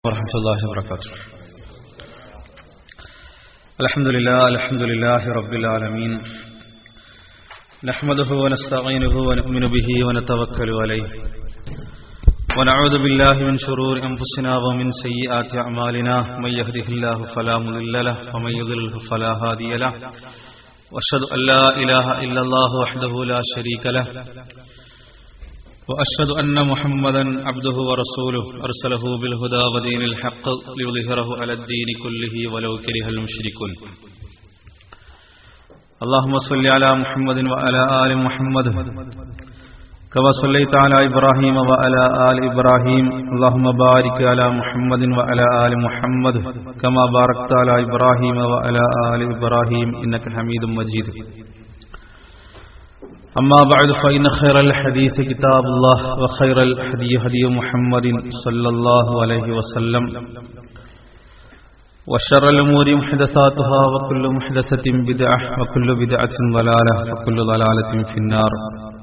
ورحمة الله وبركاته الحمد لله الحمد لله رب العالمين نحمده ونستعينه ونؤمن به ونتوكل عليه ونعوذ بالله من شرور أنفسنا ومن سيئات أعمالنا من يهده الله فلا مضل له ومن يضلله فلا هادي له وأشهد أن لا إله إلا الله وحده لا شريك له وأشهد أن محمدا عبده ورسوله أرسله بالهدى ودين الحق ليظهره على الدين كله ولو كره المشركون اللهم صل على محمد وعلى آل محمد كما صليت على إبراهيم وعلى آل إبراهيم اللهم بارك على محمد وعلى آل محمد كما باركت على إبراهيم وعلى آل إبراهيم إنك حميد مجيد أما بعد فإن خير الحديث كتاب الله وخير الحدي هدي محمد صلى الله عليه وسلم وشر الأمور محدثاتها وكل محدثة بدعة وكل بدعة ضلالة وكل ضلالة في النار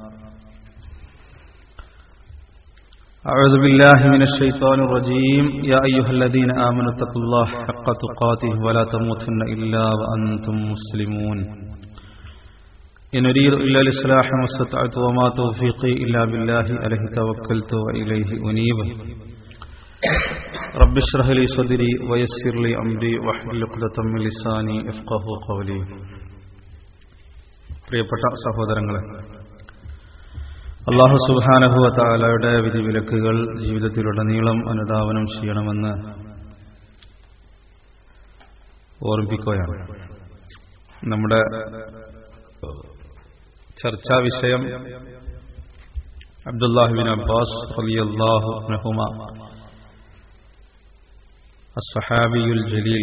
أعوذ بالله من الشيطان الرجيم يا أيها الذين آمنوا اتقوا الله حق تقاته ولا تموتن إلا وأنتم مسلمون إن أريد إلا الإصلاح ما استطعت وما توفيقي إلا بالله عليه توكلت وإليه أنيب رب اشرح لي صدري ويسر لي أمري واحلل عقدة من لساني يفقه قولي പ്രിയപ്പെട്ട സഹോദരങ്ങളെ അള്ളാഹു സുബാനഹുവ താലയുടെ വിധിവിലക്കുകൾ ജീവിതത്തിലുടനീളം അനുധാവനം ചെയ്യണമെന്ന് ഓർമ്മിപ്പിക്കുകയാണ് നമ്മുടെ ചർച്ചാ വിഷയം അബ്ദുല്ലാഹിബിൻ അബ്ബാസ് റളിയല്ലാഹു അൻഹുമ അസ്സഹാബിയുൽ ജലീൽ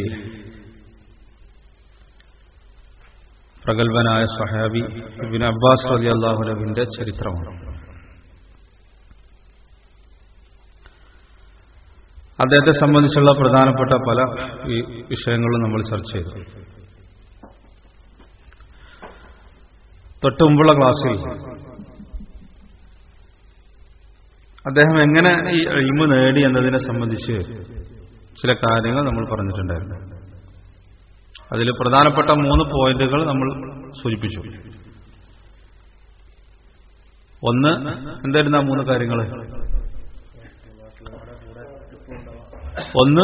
പ്രഗത്ഭനായ സഹാബി ഇബിൻ അബ്ബാസ് റളിയല്ലാഹു അൻഹുവിന്റെ ചരിത്രമാണ് അദ്ദേഹത്തെ സംബന്ധിച്ചുള്ള പ്രധാനപ്പെട്ട പല വിഷയങ്ങളും നമ്മൾ ചർച്ച ചെയ്തു തൊട്ട് മുമ്പുള്ള ക്ലാസ്സിൽ അദ്ദേഹം എങ്ങനെ ഈ എളിമ നേടി എന്നതിനെ സംബന്ധിച്ച് ചില കാര്യങ്ങൾ നമ്മൾ പറഞ്ഞിട്ടുണ്ടായിരുന്നു അതിൽ പ്രധാനപ്പെട്ട മൂന്ന് പോയിന്റുകൾ നമ്മൾ സൂചിപ്പിച്ചു ഒന്ന് എന്തായിരുന്നു ആ മൂന്ന് കാര്യങ്ങൾ ഒന്ന്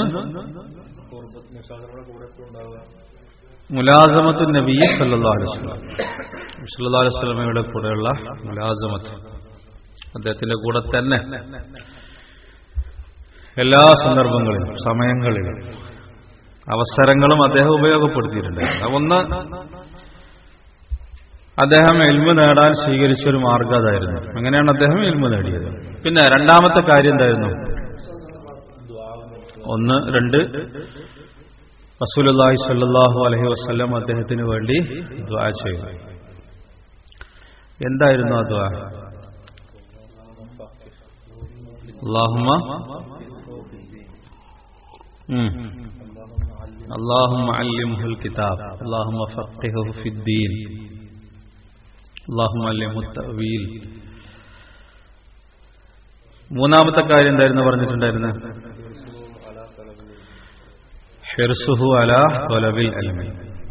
മുലാസമത്ത് നബി സല്ലാ അലുസ്ലാം സല്ലാ അലുസ്ലമയുടെ കൂടെയുള്ള മുലാസമത്ത് അദ്ദേഹത്തിന്റെ കൂടെ തന്നെ എല്ലാ സന്ദർഭങ്ങളിലും സമയങ്ങളിലും അവസരങ്ങളും അദ്ദേഹം ഉപയോഗപ്പെടുത്തിയിട്ടുണ്ട് ഒന്ന് അദ്ദേഹം എൽമ നേടാൻ സ്വീകരിച്ച ഒരു മാർഗം അതായിരുന്നു അങ്ങനെയാണ് അദ്ദേഹം എൽമ നേടിയത് പിന്നെ രണ്ടാമത്തെ കാര്യം എന്തായിരുന്നു ഒന്ന് രണ്ട് റസൂലി സല്ലാഹു അലഹി വസ്ല്ലം അദ്ദേഹത്തിന് വേണ്ടി ദ്വാ ചെയ്തു എന്തായിരുന്നു ആ ദ്വാ അള്ളാഹുമ اللهم علمه الكتاب اللهم فقهه في الدين اللهم علمه التأويل മൂന്നാമത്തെ കാര്യം എന്തായിരുന്നു പറഞ്ഞിട്ടുണ്ടായിരുന്നു ഹിർസുഹു അല തൊലബിൽ അൽമി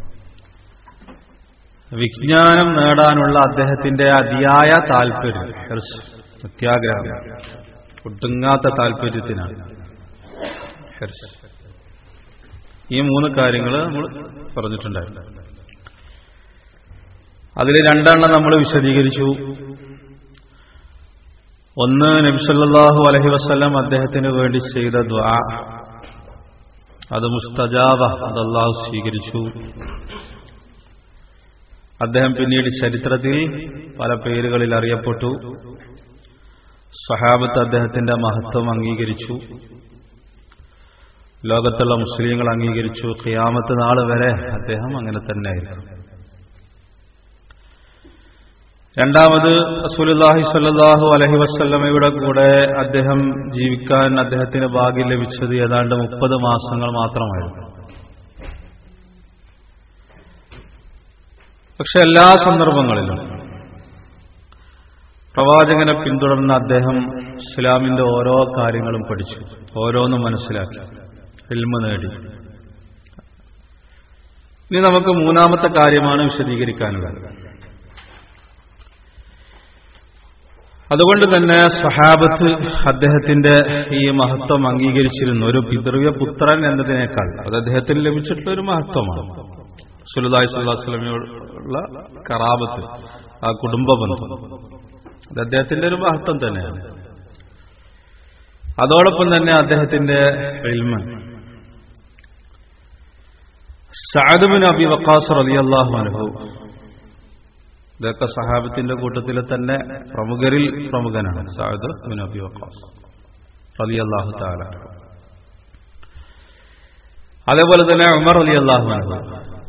വിജ്ഞാനം നേടാനുള്ള അദ്ദേഹത്തിന്റെ അതിയായ താല്പര്യം ഹിർസ് അത്യാഗ്രഹം ഒട്ടുങ്ങാത്ത താല്പര്യത്തിനാണ് ഹിർസ് ഈ മൂന്ന് കാര്യങ്ങൾ നമ്മൾ പറഞ്ഞിട്ടുണ്ടായിരുന്നു അതിൽ രണ്ടെണ്ണം നമ്മൾ വിശദീകരിച്ചു ഒന്ന് നബിസല്ലാഹു അലഹി വസ്ലം അദ്ദേഹത്തിന് വേണ്ടി ചെയ്ത ദ്വാ അത് മുസ്തജാബ അത് അള്ളാഹു സ്വീകരിച്ചു അദ്ദേഹം പിന്നീട് ചരിത്രത്തിൽ പല പേരുകളിൽ അറിയപ്പെട്ടു സഹാബത്ത് അദ്ദേഹത്തിന്റെ മഹത്വം അംഗീകരിച്ചു ലോകത്തുള്ള മുസ്ലിങ്ങൾ അംഗീകരിച്ചു ഖിയാമത്ത് നാൾ വരെ അദ്ദേഹം അങ്ങനെ തന്നെയായിരുന്നു രണ്ടാമത് റസൂലുല്ലാഹി സ്വല്ലല്ലാഹു അലഹി വസ്ല്ലമയുടെ കൂടെ അദ്ദേഹം ജീവിക്കാൻ അദ്ദേഹത്തിന് ഭാഗ്യം ലഭിച്ചത് ഏതാണ്ട് മുപ്പത് മാസങ്ങൾ മാത്രമായിരുന്നു പക്ഷെ എല്ലാ സന്ദർഭങ്ങളിലും പ്രവാചകനെ പിന്തുടർന്ന അദ്ദേഹം ഇസ്ലാമിന്റെ ഓരോ കാര്യങ്ങളും പഠിച്ചു ഓരോന്നും മനസ്സിലാക്കി എൽമ നേടി ഇനി നമുക്ക് മൂന്നാമത്തെ കാര്യമാണ് വിശദീകരിക്കാനുള്ളത് അതുകൊണ്ട് തന്നെ സഹാബത്ത് അദ്ദേഹത്തിന്റെ ഈ മഹത്വം അംഗീകരിച്ചിരുന്നു ഒരു പിതൃവ്യ പുത്രൻ എന്നതിനേക്കാൾ അത് അദ്ദേഹത്തിന് ലഭിച്ചിട്ടുള്ള ഒരു മഹത്വമാണ് സുലുദായ് സുല്ലാസ്ലമിയുള്ള കറാബത്ത് ആ കുടുംബ ബന്ധം അത് അദ്ദേഹത്തിന്റെ ഒരു മഹത്വം തന്നെയാണ് അതോടൊപ്പം തന്നെ അദ്ദേഹത്തിന്റെ ഇൽമ സാദുബിൻ അബി വക്കാസ് റലിയല്ലാഹു അനുഭവ ഇതൊക്കെ സഹാബത്തിന്റെ കൂട്ടത്തിലെ തന്നെ പ്രമുഖരിൽ പ്രമുഖനാണ് സാദ് ബിൻ അബി വക്കാസ് റലിയല്ലാഹു താല അതേപോലെ തന്നെ ഉമർ അലി അള്ളാഹു അനുഭവ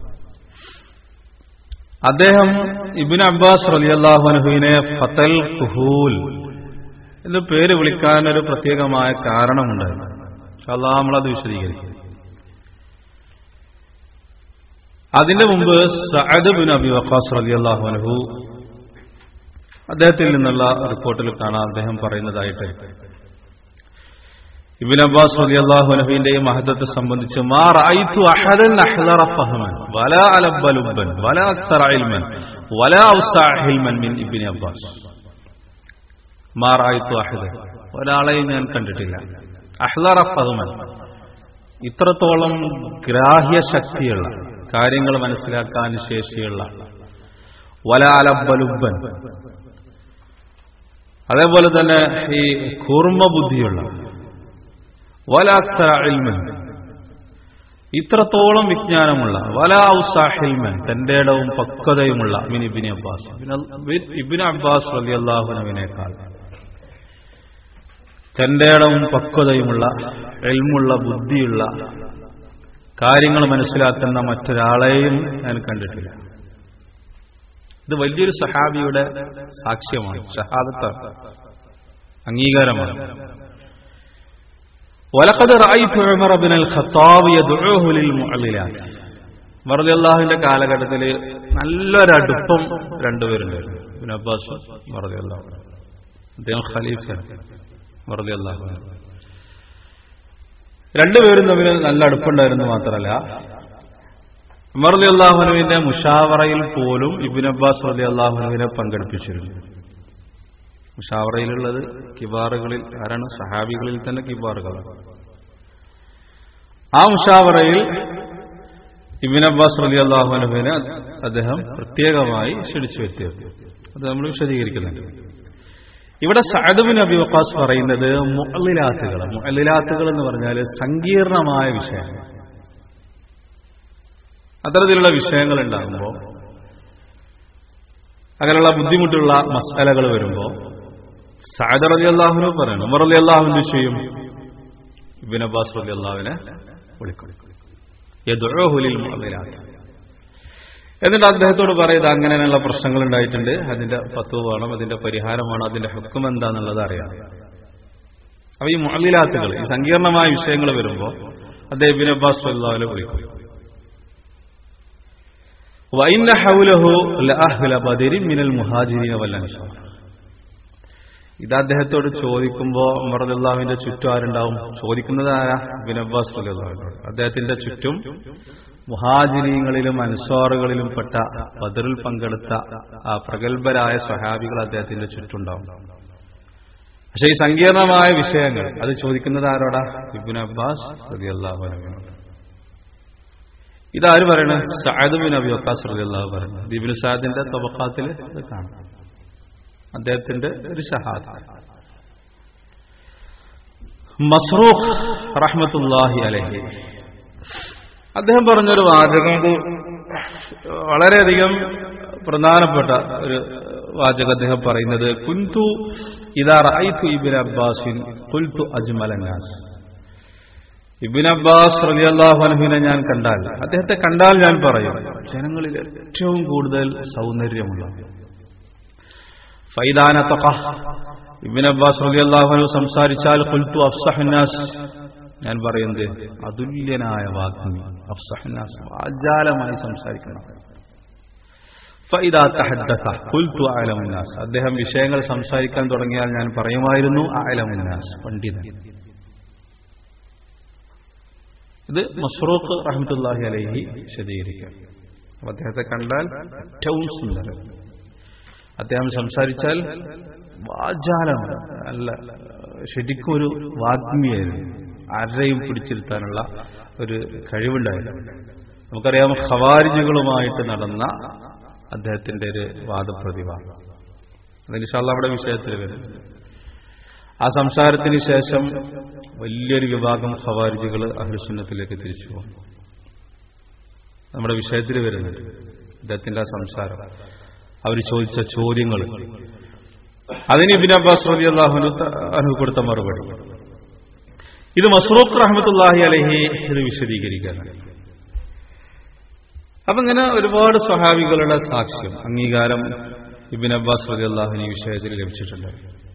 അദ്ദേഹം ഇബിൻ അബ്ബാസ് റലിയല്ലാഹു അനുഹുവിനെ ഫത്തൽ കുഹൂൽ എന്ന് പേര് വിളിക്കാൻ ഒരു പ്രത്യേകമായ കാരണമുണ്ടായിരുന്നു അള്ളാഹ് നമ്മളത് വിശദീകരിക്കും അതിന്റെ മുമ്പ് സഅദ് ബിൻ അബി വഖാസ് റളിയല്ലാഹു അൻഹു അദ്ദേഹത്തിൽ നിന്നുള്ള റിപ്പോർട്ടിൽ കാണാം അദ്ദേഹം പറയുന്നതായിട്ട് ഇബിൻ അബ്ബാസ് റളിയല്ലാഹു അൻഹുവിന്റെ ഈ മഹത്വത്തെ സംബന്ധിച്ച് മാ റഅയ്തു അഹദൻ അഹ്ലറ ഫഹമൻ വലാ അലബ്ബ ലുബ്ബൻ വലാ അക്സറ ഇൽമൻ വലാ ഔസഅ ഹിൽമൻ മിൻ ഇബ്നു അബ്ബാസ് മാ റഅയ്തു അഹദൻ ഒരാളെയും ഞാൻ കണ്ടിട്ടില്ല അഹ്ലറ ഫഹമൻ ഇത്രത്തോളം ഗ്രാഹ്യ ശക്തിയുള്ള കാര്യങ്ങൾ മനസ്സിലാക്കാൻ ശേഷിയുള്ള വലാലബലുബൻ അതേപോലെ തന്നെ ഈ കൂർമ്മ ബുദ്ധിയുള്ള വലാക്സര ഇൽമൻ ഇത്രത്തോളം വിജ്ഞാനമുള്ള വലാഉസാഹിൽമൻ തന്റെ ഇടവും പക്വതയുമുള്ള മിൻ ഇബിൻ അബ്ബാസ് ഇബിൻ അബ്ബാസ് വലിയ അള്ളാഹുനവിനേക്കാൾ തന്റെ ഇടവും പക്വതയുമുള്ള എൽമുള്ള ബുദ്ധിയുള്ള കാര്യങ്ങൾ മനസ്സിലാക്കുന്ന മറ്റൊരാളെയും ഞാൻ കണ്ടിട്ടില്ല ഇത് വലിയൊരു സഹാബിയുടെ സാക്ഷ്യമാണ് ഷഹാദത്ത് അംഗീകാരമാണ് വലക്കത് മറദിയല്ലാഹുവിന്റെ കാലഘട്ടത്തിൽ നല്ലൊരടുപ്പം രണ്ടുപേരുണ്ടായിരുന്നു ഇബിൻ അബ്ബാസ് മറദിയല്ലാഹു അദ്ദേഹം ഖലീഫ മറദിയല്ലാഹു രണ്ടുപേരും തമ്മിൽ നല്ല അടുപ്പുണ്ടായിരുന്നു മാത്രമല്ല ഉമർ അലി അള്ളാഹുനുവിന്റെ മുഷാവറയിൽ പോലും ഇബിൻ അബ്ബാസ് അലി അള്ളാഹുനുവിനെ പങ്കെടുപ്പിച്ചിരുന്നു മുഷാവറയിലുള്ളത് കിബാറുകളിൽ ആരാണ് സഹാബികളിൽ തന്നെ കിബാറുകളാണ് ആ മുഷാവറയിൽ ഇബിൻ അബ്ബാസ് അലി അള്ളാഹുനുവിനെ അദ്ദേഹം പ്രത്യേകമായി ക്ഷണിച്ചു വരുത്തിയത് അത് നമ്മൾ വിശദീകരിക്കുന്നുണ്ട് ഇവിടെ സഅദുബിൻ അബി വക്കാസ് പറയുന്നത് മുഅല്ലിലാത്തുകൾ മുഅല്ലിലാത്തുകൾ എന്ന് പറഞ്ഞാൽ സങ്കീർണമായ വിഷയങ്ങൾ അത്തരത്തിലുള്ള വിഷയങ്ങൾ ഉണ്ടാകുമ്പോൾ അങ്ങനെയുള്ള ബുദ്ധിമുട്ടുള്ള മസാലകൾ വരുമ്പോൾ സഅദ് റലി അള്ളാഹുനു പറയണം ഉമർ അലി അള്ളാഹുവിന്റെ ചെയ്യും ഇബിൻ അബ്ബാസ് റലി അള്ളാഹുവിനെ വിളിക്കും യദുലിൽ മുഅല്ലിലാത്ത് എന്നിട്ട് അദ്ദേഹത്തോട് പറയുന്നത് അങ്ങനെയുള്ള പ്രശ്നങ്ങൾ ഉണ്ടായിട്ടുണ്ട് അതിന്റെ പത്വ വേണം അതിന്റെ പരിഹാരം വേണം അതിന്റെ ഹുക്കും എന്താന്നുള്ളത് അറിയാം അപ്പൊ ഈ മുഅലിലാത്തുകൾ ഈ സങ്കീർണമായ വിഷയങ്ങൾ വരുമ്പോൾ അദ്ദേഹം ഇബിൻ അബ്ബാസ് അള്ളാഹുലെ വിളിക്കും വൈന ഹൗലഹു ലഅഹ്ല ബദരി മിനൽ മുഹാജിരീന വല്ലൻസാർ ഇത് അദ്ദേഹത്തോട് ചോദിക്കുമ്പോൾ ഉമർദുല്ലാഹിന്റെ ചുറ്റും ആരുണ്ടാവും ചോദിക്കുന്നത് ആരാ ഇബിൻ അബ്ബാസ് അള്ളാഹു അദ്ദേഹത്തിന്റെ ചുറ്റും മുഹാജിരീങ്ങളിലും അൻസ്വാറുകളിലും പെട്ട ബദറിൽ പങ്കെടുത്ത ആ പ്രഗത്ഭരായ സ്വഹാബികൾ അദ്ദേഹത്തിന്റെ ചുറ്റുണ്ടാവും പക്ഷെ ഈ സങ്കീർണമായ വിഷയങ്ങൾ അത് ചോദിക്കുന്നത് ആരോടാ ഇബിൻ അബ്ബാസ് റളിയല്ലാഹുവിനോട് ഇതാര് പറയണ സഅദ് ബിൻ അബി വക്കാസ് റളിയല്ലാഹു പറയുന്നത് ഇബ്നു സഅദിന്റെ തബഖാത്തിൽ ഇത് കാണാം അദ്ദേഹത്തിന്റെ ഒരു ഷഹാദ മസ്റൂഖ് റഹ്മത്തുല്ലാഹി അലൈഹി അദ്ദേഹം പറഞ്ഞൊരു വാചകം വളരെയധികം പ്രധാനപ്പെട്ട ഒരു വാചകം അദ്ദേഹം പറയുന്നത് കുന്തു ഇതാ റഅയ്തു ഇബ്നു അബ്ബാസിൻ ഖുൽതു അജ്മലന്നാസ് ഇബിൻ അബ്ബാസ് റളിയല്ലാഹു അൻഹുവിനെ ഞാൻ കണ്ടാൽ അദ്ദേഹത്തെ കണ്ടാൽ ഞാൻ പറയും ജനങ്ങളിൽ ഏറ്റവും കൂടുതൽ സൗന്ദര്യമുള്ള ഫൈദാനത്തഖ ഇബിൻ അബ്ബാസ് റളിയല്ലാഹു അൻഹു സംസാരിച്ചാൽ ഖുൽതു അഫ്സഹന്നാസ് ഞാൻ പറയുന്നത് അതുല്യനായ വാഗ്മി അഫ്സഹന്നാസ് വാചാലമായി സംസാരിക്കണം ഫഇദാ തഹദ്ദസ ഖുൽതു അഅലമുന്നാസ് അദ്ദേഹം വിഷയങ്ങൾ സംസാരിക്കാൻ തുടങ്ങിയാൽ ഞാൻ പറയുമായിരുന്നു അഅലമുന്നാസ് പണ്ഡിതൻ ഇത് മസ്റൂഖ് റഹ്മത്തുള്ളാഹി അലൈഹി വിശദീകരിക്കാം അപ്പൊ അദ്ദേഹത്തെ കണ്ടാൽ ഏറ്റവും സുന്ദരൻ അദ്ദേഹം സംസാരിച്ചാൽ വാചാലമാണ് നല്ല ശരിക്കും ഒരു വാഗ്മിയായിരുന്നു ആരെയും പിടിച്ചിരുത്താനുള്ള ഒരു കഴിവുണ്ടായിരുന്നു നമുക്കറിയാം ഖവാരിജുകളുമായിട്ട് നടന്ന അദ്ദേഹത്തിന്റെ ഒരു വാദപ്രതിവാദം അതിനിഷാള്ള അവിടെ വിഷയത്തിൽ വരുന്നത് ആ സംസാരത്തിന് ശേഷം വലിയൊരു വിഭാഗം ഖവാരിജുകൾ അഹ്ലുസുന്നത്തിലേക്ക് തിരിച്ചു പോകും നമ്മുടെ വിഷയത്തിൽ വരുന്നുണ്ട് അദ്ദേഹത്തിന്റെ ആ സംസാരം അവർ ചോദിച്ച ചോദ്യങ്ങൾ അതിന് ഇബിൻ അബ്ബാസ് റബി അള്ളാഹുനു അനു കൊടുത്ത മറുപടി ഇത് മസ്റൂഖ് റഹ്മത്തുല്ലാഹി അലഹി ഇത് വിശദീകരിക്കാനാണ് അപ്പൊ ഇങ്ങനെ ഒരുപാട് സ്വഹാബികളുടെ സാക്ഷ്യം അംഗീകാരം ഇബിൻ അബ്ബാസ് റബി അള്ളാഹുന് ഈ വിഷയത്തിൽ ലഭിച്ചിട്ടുണ്ട്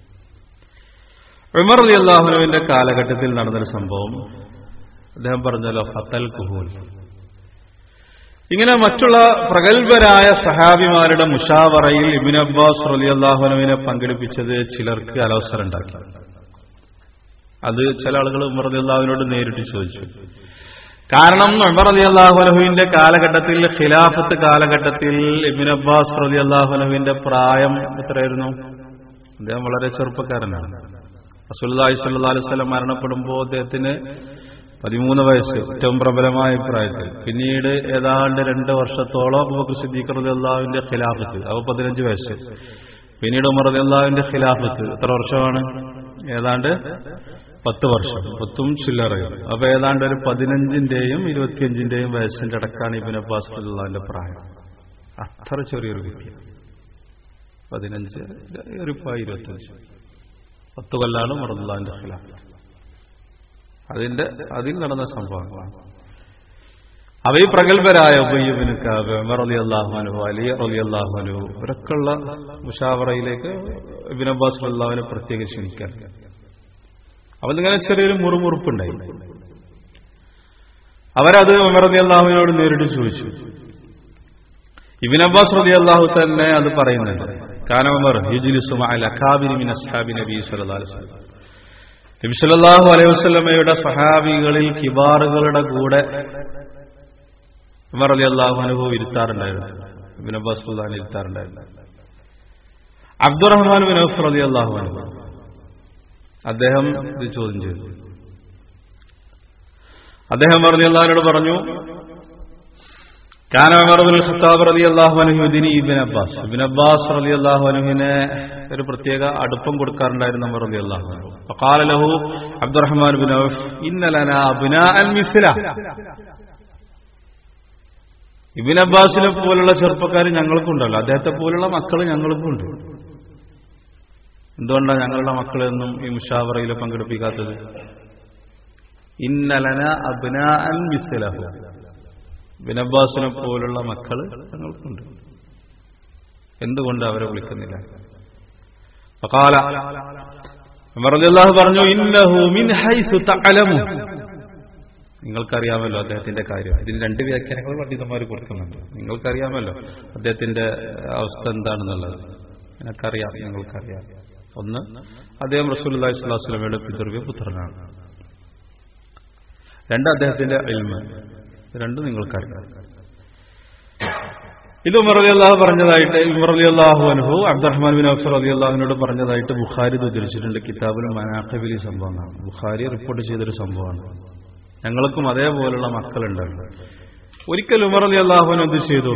ഉമർ അലി അള്ളാഹുനുവിന്റെ കാലഘട്ടത്തിൽ നടന്നൊരു സംഭവം അദ്ദേഹം പറഞ്ഞല്ലോ ഫത്തൽ കുഹൂൽ ഇങ്ങനെ മറ്റുള്ള പ്രഗത്ഭരായ സഹാബിമാരുടെ മുഷാവറയിൽ ഇബിൻ അബ്ബാസ് റലി അള്ളാഹുനുവിനെ പങ്കെടുപ്പിച്ചത് ചിലർക്ക് അലോസരം ഉണ്ടാക്കി അത് ചില ആളുകൾ ഉമർ അലി അള്ളാഹുവിനോട് നേരിട്ട് ചോദിച്ചു കാരണം ഉമർ അലി അള്ളാഹുലഹുവിന്റെ കാലഘട്ടത്തിൽ ഖിലാഫത്ത് കാലഘട്ടത്തിൽ ഇബിൻ അബ്ബാസ് റലി അള്ളാഹുലഹുവിന്റെ പ്രായം എത്രയായിരുന്നു അദ്ദേഹം വളരെ ചെറുപ്പക്കാരനാണ് റസൂല്ലി സല്ലാ അലുവല്ലം മരണപ്പെടുമ്പോൾ അദ്ദേഹത്തിന് പതിമൂന്ന് വയസ്സ് ഏറ്റവും പ്രബലമായ പ്രായത്തിൽ പിന്നീട് ഏതാണ്ട് രണ്ട് വർഷത്തോളം അബൂബക്കർ സിദ്ദീഖ് റളിയല്ലാഹുവിന്റെ ഖിലാഫത്ത് അവ പതിനഞ്ച് വയസ്സ് പിന്നീട് ഉമർ റളിയല്ലാഹുവിന്റെ ഖിലാഫത്ത് എത്ര വർഷമാണ് ഏതാണ്ട് പത്ത് വർഷം പത്തും ചില്ലറയും അപ്പൊ ഏതാണ്ട് ഒരു പതിനഞ്ചിന്റെയും ഇരുപത്തിയഞ്ചിന്റെയും വയസ്സിന്റെ ഇടക്കാണ് ഇബിൻ അബ്ബാസ് റളിയല്ലാഹുവിന്റെ പ്രായം അത്ര ചെറിയൊരു കുട്ടി പതിനഞ്ച് ഒരു ഇരുപത്തിയഞ്ച് പത്ത് കൊല്ലാണ് മറന്നുള്ളതിന്റെ ഖിലാഫത്ത് അതിന്റെ അതിൽ നടന്ന സംഭവങ്ങളാണ് അവ ഈ പ്രഗത്ഭരായ ഉബയ്യബിന് കാബ് ഉമർ അലി അള്ളാഹുനു അലി അലി അള്ളാഹുനു ഇവരൊക്കെയുള്ള മുഷാവറയിലേക്ക് ഇബിൻ അബ്ബാസ് അള്ളാഹുവിനെ പ്രത്യേകം ക്ഷണിക്കാൻ അവരിങ്ങനെ ചെറിയൊരു മുറുമുറുപ്പുണ്ടായി അവരത് ഉമർ അലി അള്ളാഹുവിനോട് നേരിട്ട് ചോദിച്ചു ഇബിൻ അബ്ബാസ് റലി അള്ളാഹു തന്നെ അത് പറയുന്നുണ്ട് കാന ഉമർ യുജിലിസുമ അൽ അഖാബിരി മിൻ അസ്ഹാബി നബി സല്ലല്ലാഹു അലൈഹി വസല്ലം നബി സല്ലല്ലാഹു അലൈഹി വസല്ലമയുടെ സഹാബികളിൽ കിബാറുകളുടെ കൂടെ ഉമർ അലി അള്ളാഹു അനുഭവം ഇരുത്താറുണ്ടായിരുന്നു ഇബിൻ അബ്ബാസ് സുൽത്താൻ ഇരുത്താറുണ്ടായിരുന്നു അബ്ദുറഹ്മാൻ ബിൻ ഔഫ് റലി അള്ളാഹു അനുഭവം അദ്ദേഹം ഇത് ചോദ്യം ചെയ്തു അദ്ദേഹം റലി അള്ളാഹിനോട് പറഞ്ഞു കാന ഉമർ ബിൻ ഖത്താബ് റളിയല്ലാഹു അൻഹു ദിനി ഇബ്ൻ അബ്ബാസ് ഇബ്ൻ അബ്ബാസ് റളിയല്ലാഹു അൻഹുവിനെ ഒരു പ്രത്യേക അടുപ്പം കൊടുക്കാറുണ്ടായിരുന്നു ഉമർ റളിയല്ലാഹു അൻഹു ഫഖാല ലഹു അബ്ദുറഹ്മാൻ ബിൻ ഔഫ് ഇന്ന ലനാ അബ്നാഅൻ മിസ്ല ഇബ്ൻ അബ്ബാസിനെ പോലുള്ള ചെറുപ്പക്കാർ ഞങ്ങൾക്കുണ്ടല്ലോ അദ്ദേഹത്തെ പോലുള്ള മക്കൾ ഞങ്ങൾക്കുണ്ട് എന്തുകൊണ്ടാണ് ഞങ്ങളുടെ മക്കളെന്നും ഈ മുഷാവറയിൽ പങ്കെടുപ്പിക്കാത്തത് ഇന്നലന അബ്നാഅൻ മിസ്ലഹു ബിനബ്ബാസിനെ പോലുള്ള മക്കൾ ഞങ്ങൾക്കുണ്ട് എന്തുകൊണ്ട് അവരെ വിളിക്കുന്നില്ല ഫഖാല ഉമർ റളിയല്ലാഹു പറഞ്ഞു ഇന്നഹു മിൻ ഹൈസു തഅലമു നിങ്ങൾക്കറിയാമല്ലോ അദ്ദേഹത്തിന്റെ കാര്യം ഇതിന് രണ്ട് വ്യാഖ്യാനങ്ങൾ പണ്ഡിതന്മാർ കൊടുക്കുന്നുണ്ട് നിങ്ങൾക്കറിയാമല്ലോ അദ്ദേഹത്തിന്റെ അവസ്ഥ എന്താണെന്നുള്ളത് നിനക്കറിയാം നിങ്ങൾക്കറിയാം ഒന്ന് അദ്ദേഹം റസൂൽ അള്ളാഹി സ്വലാഹു വസ്ലമയുടെ പിതൃവ്യ പുത്രനാണ് രണ്ട് അദ്ദേഹത്തിന്റെ ഇൽമ രണ്ടും നിങ്ങൾക്കറിയാം ഇത് ഉമർ അലി അള്ളാഹു പറഞ്ഞതായിട്ട് ഉമർ അലി അള്ളാഹു അനുഭവ അബ്ദുറഹ്മാൻ ബിൻ അഫ്സർ അലി അള്ളാഹുവിനോട് പറഞ്ഞതായിട്ട് ബുഖാരി ഉദ്ധരിച്ചിട്ടുണ്ട് കിതാബിലും മനാഖബിലി സംഭവമാണ് ബുഖാരി റിപ്പോർട്ട് ചെയ്തൊരു സംഭവമാണ് ഞങ്ങൾക്കും അതേപോലുള്ള മക്കളുണ്ടായിരുന്നു ഒരിക്കൽ ഉമർ അലി അള്ളാഹുവിനെ എന്ത് ചെയ്തു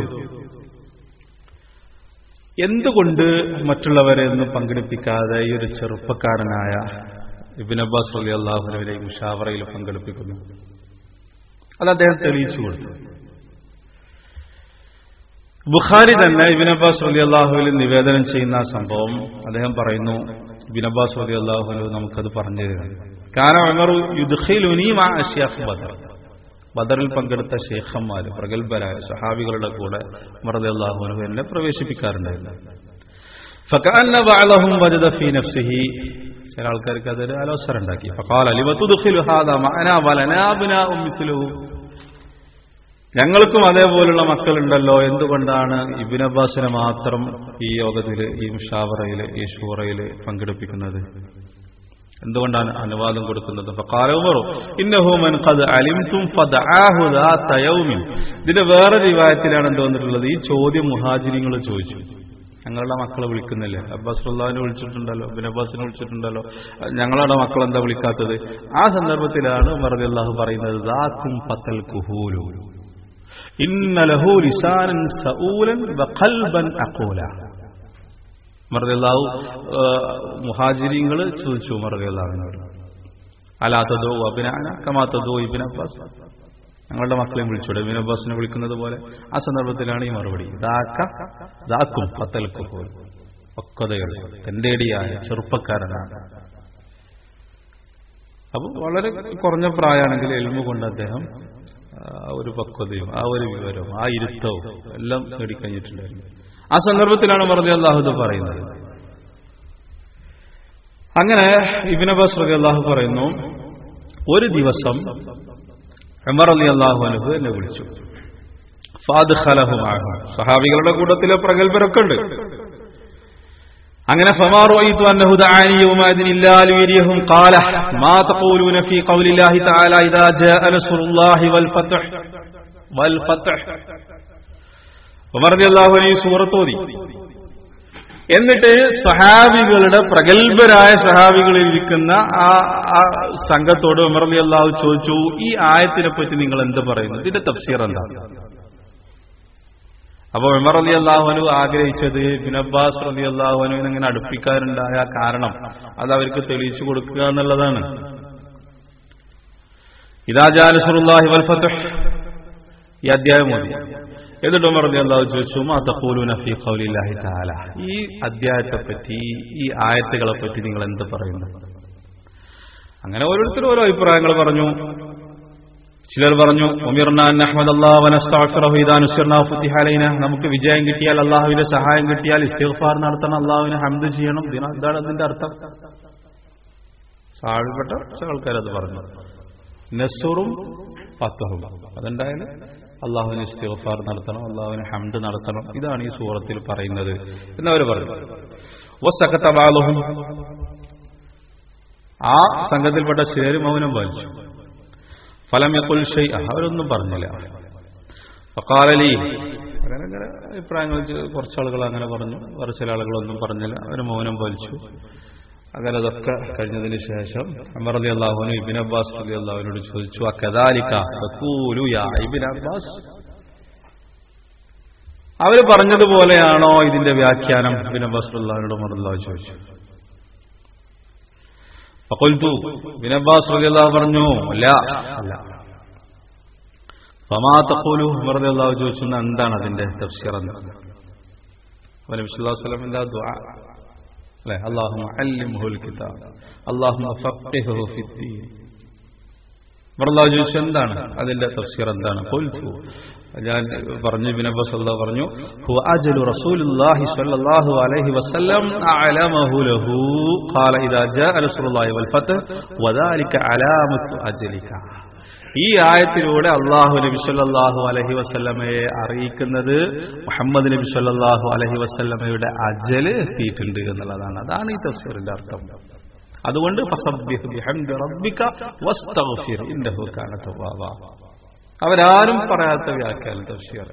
എന്തുകൊണ്ട് മറ്റുള്ളവരെ ഒന്നും പങ്കെടുപ്പിക്കാതെ ഈ ഒരു ചെറുപ്പക്കാരനായ ഇബിൻ അബ്ബാസ് അലി അള്ളാഹുവിനെ മുഷാവറയിൽ പങ്കെടുപ്പിക്കുന്നു അത് അദ്ദേഹം തെളിയിച്ചു കൊടുത്തു ബുഖാരി തന്നെ ഇബിൻ അബ്ബാസ് അലി അള്ളാഹുവിൽ നിവേദനം ചെയ്യുന്ന ആ സംഭവം അദ്ദേഹം പറയുന്നു ഇബിൻ അബ്ബാസ് അലി അള്ളാഹുലു നമുക്കത് പറഞ്ഞു തരുന്നു കാരണം ഉമറു യുദ്ഖിലുനീമാ അഷ്യാഖ് ബദർ ബദറിൽ പങ്കെടുത്ത ഷേഖന്മാർ പ്രഗത്ഭരായ സഹാബികളുടെ കൂടെ മറദി അള്ളാഹുനു എന്നെ പ്രവേശിപ്പിക്കാറുണ്ടായിരുന്നു ഫക്കാന്ന ബഅലഹും വജദ ഫീ നഫ്സിഹി ചില ആൾക്കാർക്ക് അതൊരു അലോസരം ഉണ്ടാക്കി ഫഖാല ലിമ തുദ്ഖിലു ഹാദാ മഅനാ വലനാ അബ്നാഉ മിസ്ലുഹു ഞങ്ങൾക്കും അതേപോലുള്ള മക്കളുണ്ടല്ലോ എന്തുകൊണ്ടാണ് ഇബിൻ അബ്ബാസിനെ മാത്രം ഈ യോഗത്തിൽ ഈ മുഷാവറയിൽ ഈ ഷൂറയിൽ പങ്കെടുപ്പിക്കുന്നത് എന്തുകൊണ്ടാണ് അനുവാദം കൊടുക്കുന്നത് ഇതിന്റെ വേറെ വിവാഹത്തിലാണ് എന്ത് വന്നിട്ടുള്ളത് ഈ ചോദ്യം മുഹാജിരിങ്ങൾ ചോദിച്ചു ഞങ്ങളുടെ മക്കളെ വിളിക്കുന്നില്ലേ അബ്ബാസ് റുല്ലാവിനെ വിളിച്ചിട്ടുണ്ടല്ലോ ബിൻ അബ്ബാസിനെ വിളിച്ചിട്ടുണ്ടല്ലോ ഞങ്ങളുടെ മക്കൾ എന്താ വിളിക്കാത്തത് ആ സന്ദർഭത്തിലാണ് മറതി അള്ളാഹു പറയുന്നത് ദാക്കും പത്തൽ കുഹൂലു ഇന്ന ലഹു ലിസാനൻ സഊലൻ വഖൽബൻ അഖൂല മറദില്ലാവു മുഹാജിരിങ്ങൾ ചോദിച്ചു മറദില്ലാവിനോട് അലാത്തതോ അബിനാന കമാത്തതോ ഇബിൻ അബ്ബാസ് ഞങ്ങളുടെ മക്കളെയും വിളിച്ചോടെ ഇബിൻ അബ്ബാസിനെ വിളിക്കുന്നത് പോലെ ആ സന്ദർഭത്തിലാണ് ഈ മറുപടി ദാക്ക ദാക്കും പത്തൽക്ക് പോലും പക്വതകൾ തെന്റേടിയായ ചെറുപ്പക്കാരനാണ് അപ്പൊ വളരെ കുറഞ്ഞ പ്രായമാണെങ്കിൽ എൽമു കൊണ്ട് അദ്ദേഹം ഒരു പക്വതയും ആ ഒരു വിവരവും ആ ഇരുത്തവും എല്ലാം നേടിക്കഴിഞ്ഞിട്ടുണ്ടായിരുന്നു ആ സന്ദർഭത്തിലാണ് മറതി അള്ളാഹുദ് പറയുന്നത് അങ്ങനെ ഇബിൻ അബ്ബാസ് റബി അള്ളാഹു പറയുന്നു ഒരു ദിവസം ഉമർ അലി അള്ളാഹു അനുഹു എന്നെ വിളിച്ചു ഫാദ് ഖലഹുമാഹു സഹാബികളുടെ കൂട്ടത്തിലെ പ്രഗത്ഭരൊക്കെ ഉണ്ട് അങ്ങനെ فما رأيت أنه دعاني يومئذ إلا ليريهم قال ما تقولون في قول الله تعالى إذا جاء نصر الله والفتح والفتح ഉമർദിയല്ലാഹുവിനെ ഈ സൂറത്തോതി എന്നിട്ട് സഹാബികളുടെ പ്രഗത്ഭരായ സഹാബികളിൽ ഇരിക്കുന്ന ആ ആ സംഘത്തോട് ഉമർദി അള്ളാഹു ചോദിച്ചു ഈ ആയത്തിനെ പറ്റി നിങ്ങൾ എന്ത് പറയുന്നു ഇതിന്റെ തഫ്സീർ എന്താ അപ്പൊ ഉമർ അലി അള്ളാഹുനു ആഗ്രഹിച്ചത് ബിൻ അബ്ബാസ് റലി അള്ളാഹുനുവിനെ ഇങ്ങനെ അടുപ്പിക്കാറുണ്ടായ കാരണം അത് അവർക്ക് തെളിയിച്ചു കൊടുക്കുക എന്നുള്ളതാണ് ഇതാ ജാലസുറുല്ലാഹി വൽഫത്തുഹ് ഈ അധ്യായം മതി എന്നിട്ട് ഉമർ റലി അള്ളാഹു ചോദിച്ചു മാ തഖൂലൂന ഫീ ഖൗലില്ലാഹി തആല ഈ അധ്യായത്തെ പറ്റി ഈ ആയത്തുകളെ പറ്റി നിങ്ങൾ എന്ത് പറയുന്നു അങ്ങനെ ഓരോരുത്തരും ഓരോ അഭിപ്രായങ്ങൾ പറഞ്ഞു ചിലർ പറഞ്ഞു നമുക്ക് വിജയം കിട്ടിയാൽ അള്ളാഹുവിന്റെ സഹായം കിട്ടിയാൽ ഇസ്തിഗ്ഫാർ നടത്തണം അള്ളാഹുവിനെ ഹംദ് ചെയ്യണം ഇതാണ് അതിന്റെ അർത്ഥം സാഴ്പ്പെട്ട ചില ആൾക്കാരത് പറഞ്ഞു നസുറും ഫത്തഹും അതുണ്ടായാലും അള്ളാഹുവിന് ഇസ്തിഗ്ഫാർ നടത്തണം അള്ളാഹുവിന് ഹംദ് നടത്തണം ഇതാണ് ഈ സൂറത്തിൽ പറയുന്നത് എന്നവർ പറഞ്ഞു വസ്സക്കത്തബാലുഹും ആ സംഘത്തിൽപ്പെട്ട ചിലർ മൗനം പാലിച്ചു ഫലം യക്കുൽ ഷെയ് അവരൊന്നും പറഞ്ഞില്ല ഫക്കാലലി അങ്ങനെ അങ്ങനെ അഭിപ്രായങ്ങൾ കുറച്ച് ആളുകൾ അങ്ങനെ പറഞ്ഞു വേറെ ചില ആളുകളൊന്നും പറഞ്ഞില്ല അവർ മൗനം പാലിച്ചു അങ്ങനെ അതൊക്കെ കഴിഞ്ഞതിന് ശേഷം അമർ അലി അള്ളാഹുനു ഇബിൻ അബ്ബാസ് അലി അള്ളാഹുവിനോട് ചോദിച്ചു ആ കദാലിക്ക ഇബിൻ അബ്ബാസ് അവര് പറഞ്ഞതുപോലെയാണോ ഇതിന്റെ വ്യാഖ്യാനം ഇബിൻ അബ്ബാസ് അള്ളാഹുനോട് ഉമർ അള്ളാഹു ചോദിച്ചു ഫഖുൽതു ഇബ്നു അബ്ബാസ് റളിയല്ലാഹു പറഞ്ഞു അല്ല അല്ല ഫമാ തഖൂലു ഉമർ റളിയല്ലാഹു ചോദിച്ചു എന്താണ് അതിന്റെ തഫ്സീർ എന്ന് അപ്പോൾ നബി സല്ലല്ലാഹു അലൈഹി വസല്ലം ദുആ അല്ലേ അല്ലാഹുമ്മ അല്ലിംഹുൽ കിതാബ് അല്ലാഹുമ്മ ഫഖിഹു ഫിദ്ദീൻ ഉമർലാഹു ചോദിച്ചു എന്താണ് അതിന്റെ തഫ്സീർ എന്താണ് കൊൽത്തു ഞാൻ പറഞ്ഞു ബിനബസ് അള്ളാഹ് പറഞ്ഞു ഹു അജലു റസൂലുള്ളാഹി സ്വല്ലല്ലാഹു അലൈഹി വസല്ലം അഅലമഹു ലഹു ഖാല ഇദാ ജാഅ റസൂലുള്ളാഹി വൽ ഫത്ത് വദാലിക അലാമത്തു അജലിക ഈ ആയത്തിലൂടെ അള്ളാഹു നബി സല്ലല്ലാഹു അലൈഹി വസല്ലമയെ അറിയിക്കുന്നത് മുഹമ്മദ് നബി സല്ലല്ലാഹു അലൈഹി വസല്ലമയുടെ അജല് എത്തിയിട്ടുണ്ട് എന്നുള്ളതാണ് അതാണ് ഈ തഫ്സീറിന്റെ അർത്ഥം അതുകൊണ്ട് അവരാരും പറയാത്ത വ്യാഖ്യാനം തഫ്സീർ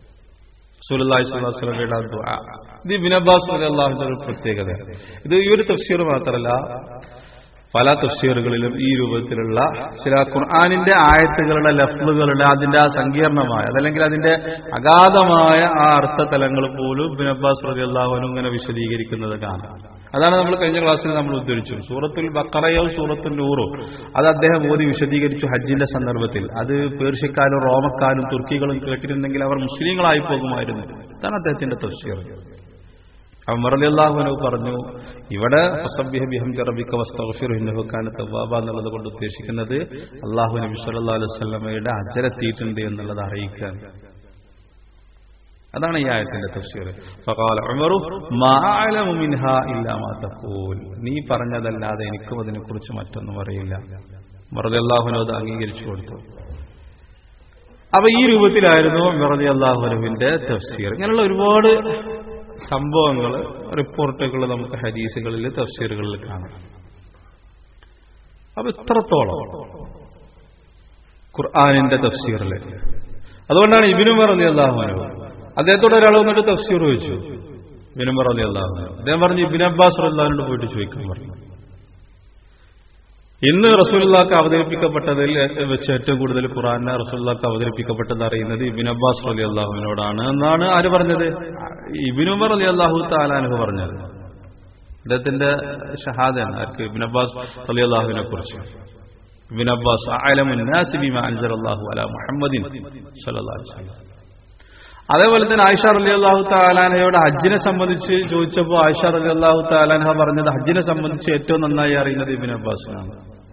ഇത് ബിനബാസ് അള്ളാഹുന്റെ ഒരു പ്രത്യേകത ഇത് ഈ ഒരു തഫ്സീർ മാത്രമല്ല പല തഫ്സീറുകളിലും ഈ രൂപത്തിലുള്ള ചില ഖുർആാനിന്റെ ആയത്തുകളുടെ ലഫ്ലുകളുടെ അതിന്റെ ആ സങ്കീർണമായ അതല്ലെങ്കിൽ അതിന്റെ അഗാധമായ ആ അർത്ഥതലങ്ങൾ പോലും ബിൻ അബ്ബാസ് റബി അള്ളാഹുനും ഇങ്ങനെ വിശദീകരിക്കുന്നത് കാണാം അതാണ് നമ്മൾ കഴിഞ്ഞ ക്ലാസ്സിൽ നമ്മൾ ഉദ്ധരിച്ചു സൂറത്തുൽ ബക്കറയോ സൂറത്തുൽ നൂറോ അത് അദ്ദേഹം ഓതി വിശദീകരിച്ചു ഹജ്ജിന്റെ സന്ദർഭത്തിൽ അത് പേർഷ്യക്കാരും റോമക്കാരും തുർക്കികളും കേട്ടിരുന്നെങ്കിൽ അവർ മുസ്ലിങ്ങളായി പോകുമായിരുന്നു അതാണ് അദ്ദേഹത്തിന്റെ തഫ്സീർ അമർലാഹുനു പറഞ്ഞു ഇവിടെ എന്നുള്ളത് കൊണ്ട് ഉദ്ദേശിക്കുന്നത് അള്ളാഹു നബി സല്ലാ അലൈഹി സ്വലമയുടെ അജരെത്തിയിട്ടുണ്ട് എന്നുള്ളത് അറിയിക്കാൻ അതാണ് ഈ ആയത്തിന്റെ തഫ്സീർ ഫഖാല ഉമറു മാ അഅലമു മിൻഹാ ഇല്ലാ മാ തഖൂൽ നീ പറഞ്ഞതല്ലാതെ എനിക്കും അതിനെക്കുറിച്ച് മറ്റൊന്നും അറിയില്ല മറദല്ലാഹുനു അത് അംഗീകരിച്ചു കൊടുത്തു അപ്പൊ ഈ രൂപത്തിലായിരുന്നു മെറലി അള്ളാഹുലുവിന്റെ തഫ്സീർ ഇങ്ങനെയുള്ള ഒരുപാട് സംഭവങ്ങൾ റിപ്പോർട്ടുകൾ നമുക്ക് ഹദീസുകളിൽ തഫ്സീറുകളിൽ കാണാം അപ്പൊ ഇത്രത്തോളം ഖുർആാനിന്റെ തഫ്സീറിൽ അതുകൊണ്ടാണ് ഇബിനുമർ അലി അള്ളാഹുനു അദ്ദേഹത്തോട് ഒരാൾ വന്നിട്ട് തഫ്സീർ ചോദിച്ചു ഇബിനുമർ അലി അള്ളാഹുനു അദ്ദേഹം പറഞ്ഞു ഇബിൻ അബ്ബാസ് അള്ളാഹിനോട് പോയിട്ട് ചോദിക്കാൻ പറഞ്ഞു ഇന്ന് റസൂലുള്ളാക്ക് അവതരിപ്പിക്കപ്പെട്ടതിൽ വെച്ച് ഏറ്റവും കൂടുതൽ ഖുറാനെ റസൂലുള്ളാക്ക് അവതരിപ്പിക്കപ്പെട്ടത് അറിയുന്നത് ഇബിൻ അബ്ബാസ് അലി അള്ളാഹുവിനോടാണ് എന്നാണ് ആര് പറഞ്ഞത് ഇബിനുമർ അലി അള്ളാഹു താലാനഹ് പറഞ്ഞത് അദ്ദേഹത്തിന്റെ ഷഹാദാണ് ആർക്ക് ഇബിൻ അബ്ബാസ് അലി അള്ളാഹുവിനെ കുറിച്ച് ഇബിൻ അബ്ബാസ് അൻസറല്ലാഹു അല മുഹമ്മദിൻ സല്ലല്ലാഹു അലൈഹി വസല്ലം അതേപോലെ തന്നെ ആയിഷ അലി അള്ളാഹു താലാനയോട് ഹജ്ജിനെ സംബന്ധിച്ച് ചോദിച്ചപ്പോൾ ആയിഷ അലി അള്ളാഹു താലാൻഹ പറഞ്ഞത് ഹജ്ജിനെ സംബന്ധിച്ച് ഏറ്റവും നന്നായി അറിയുന്നത് ഇബിൻ അബ്ബാസിനാണ്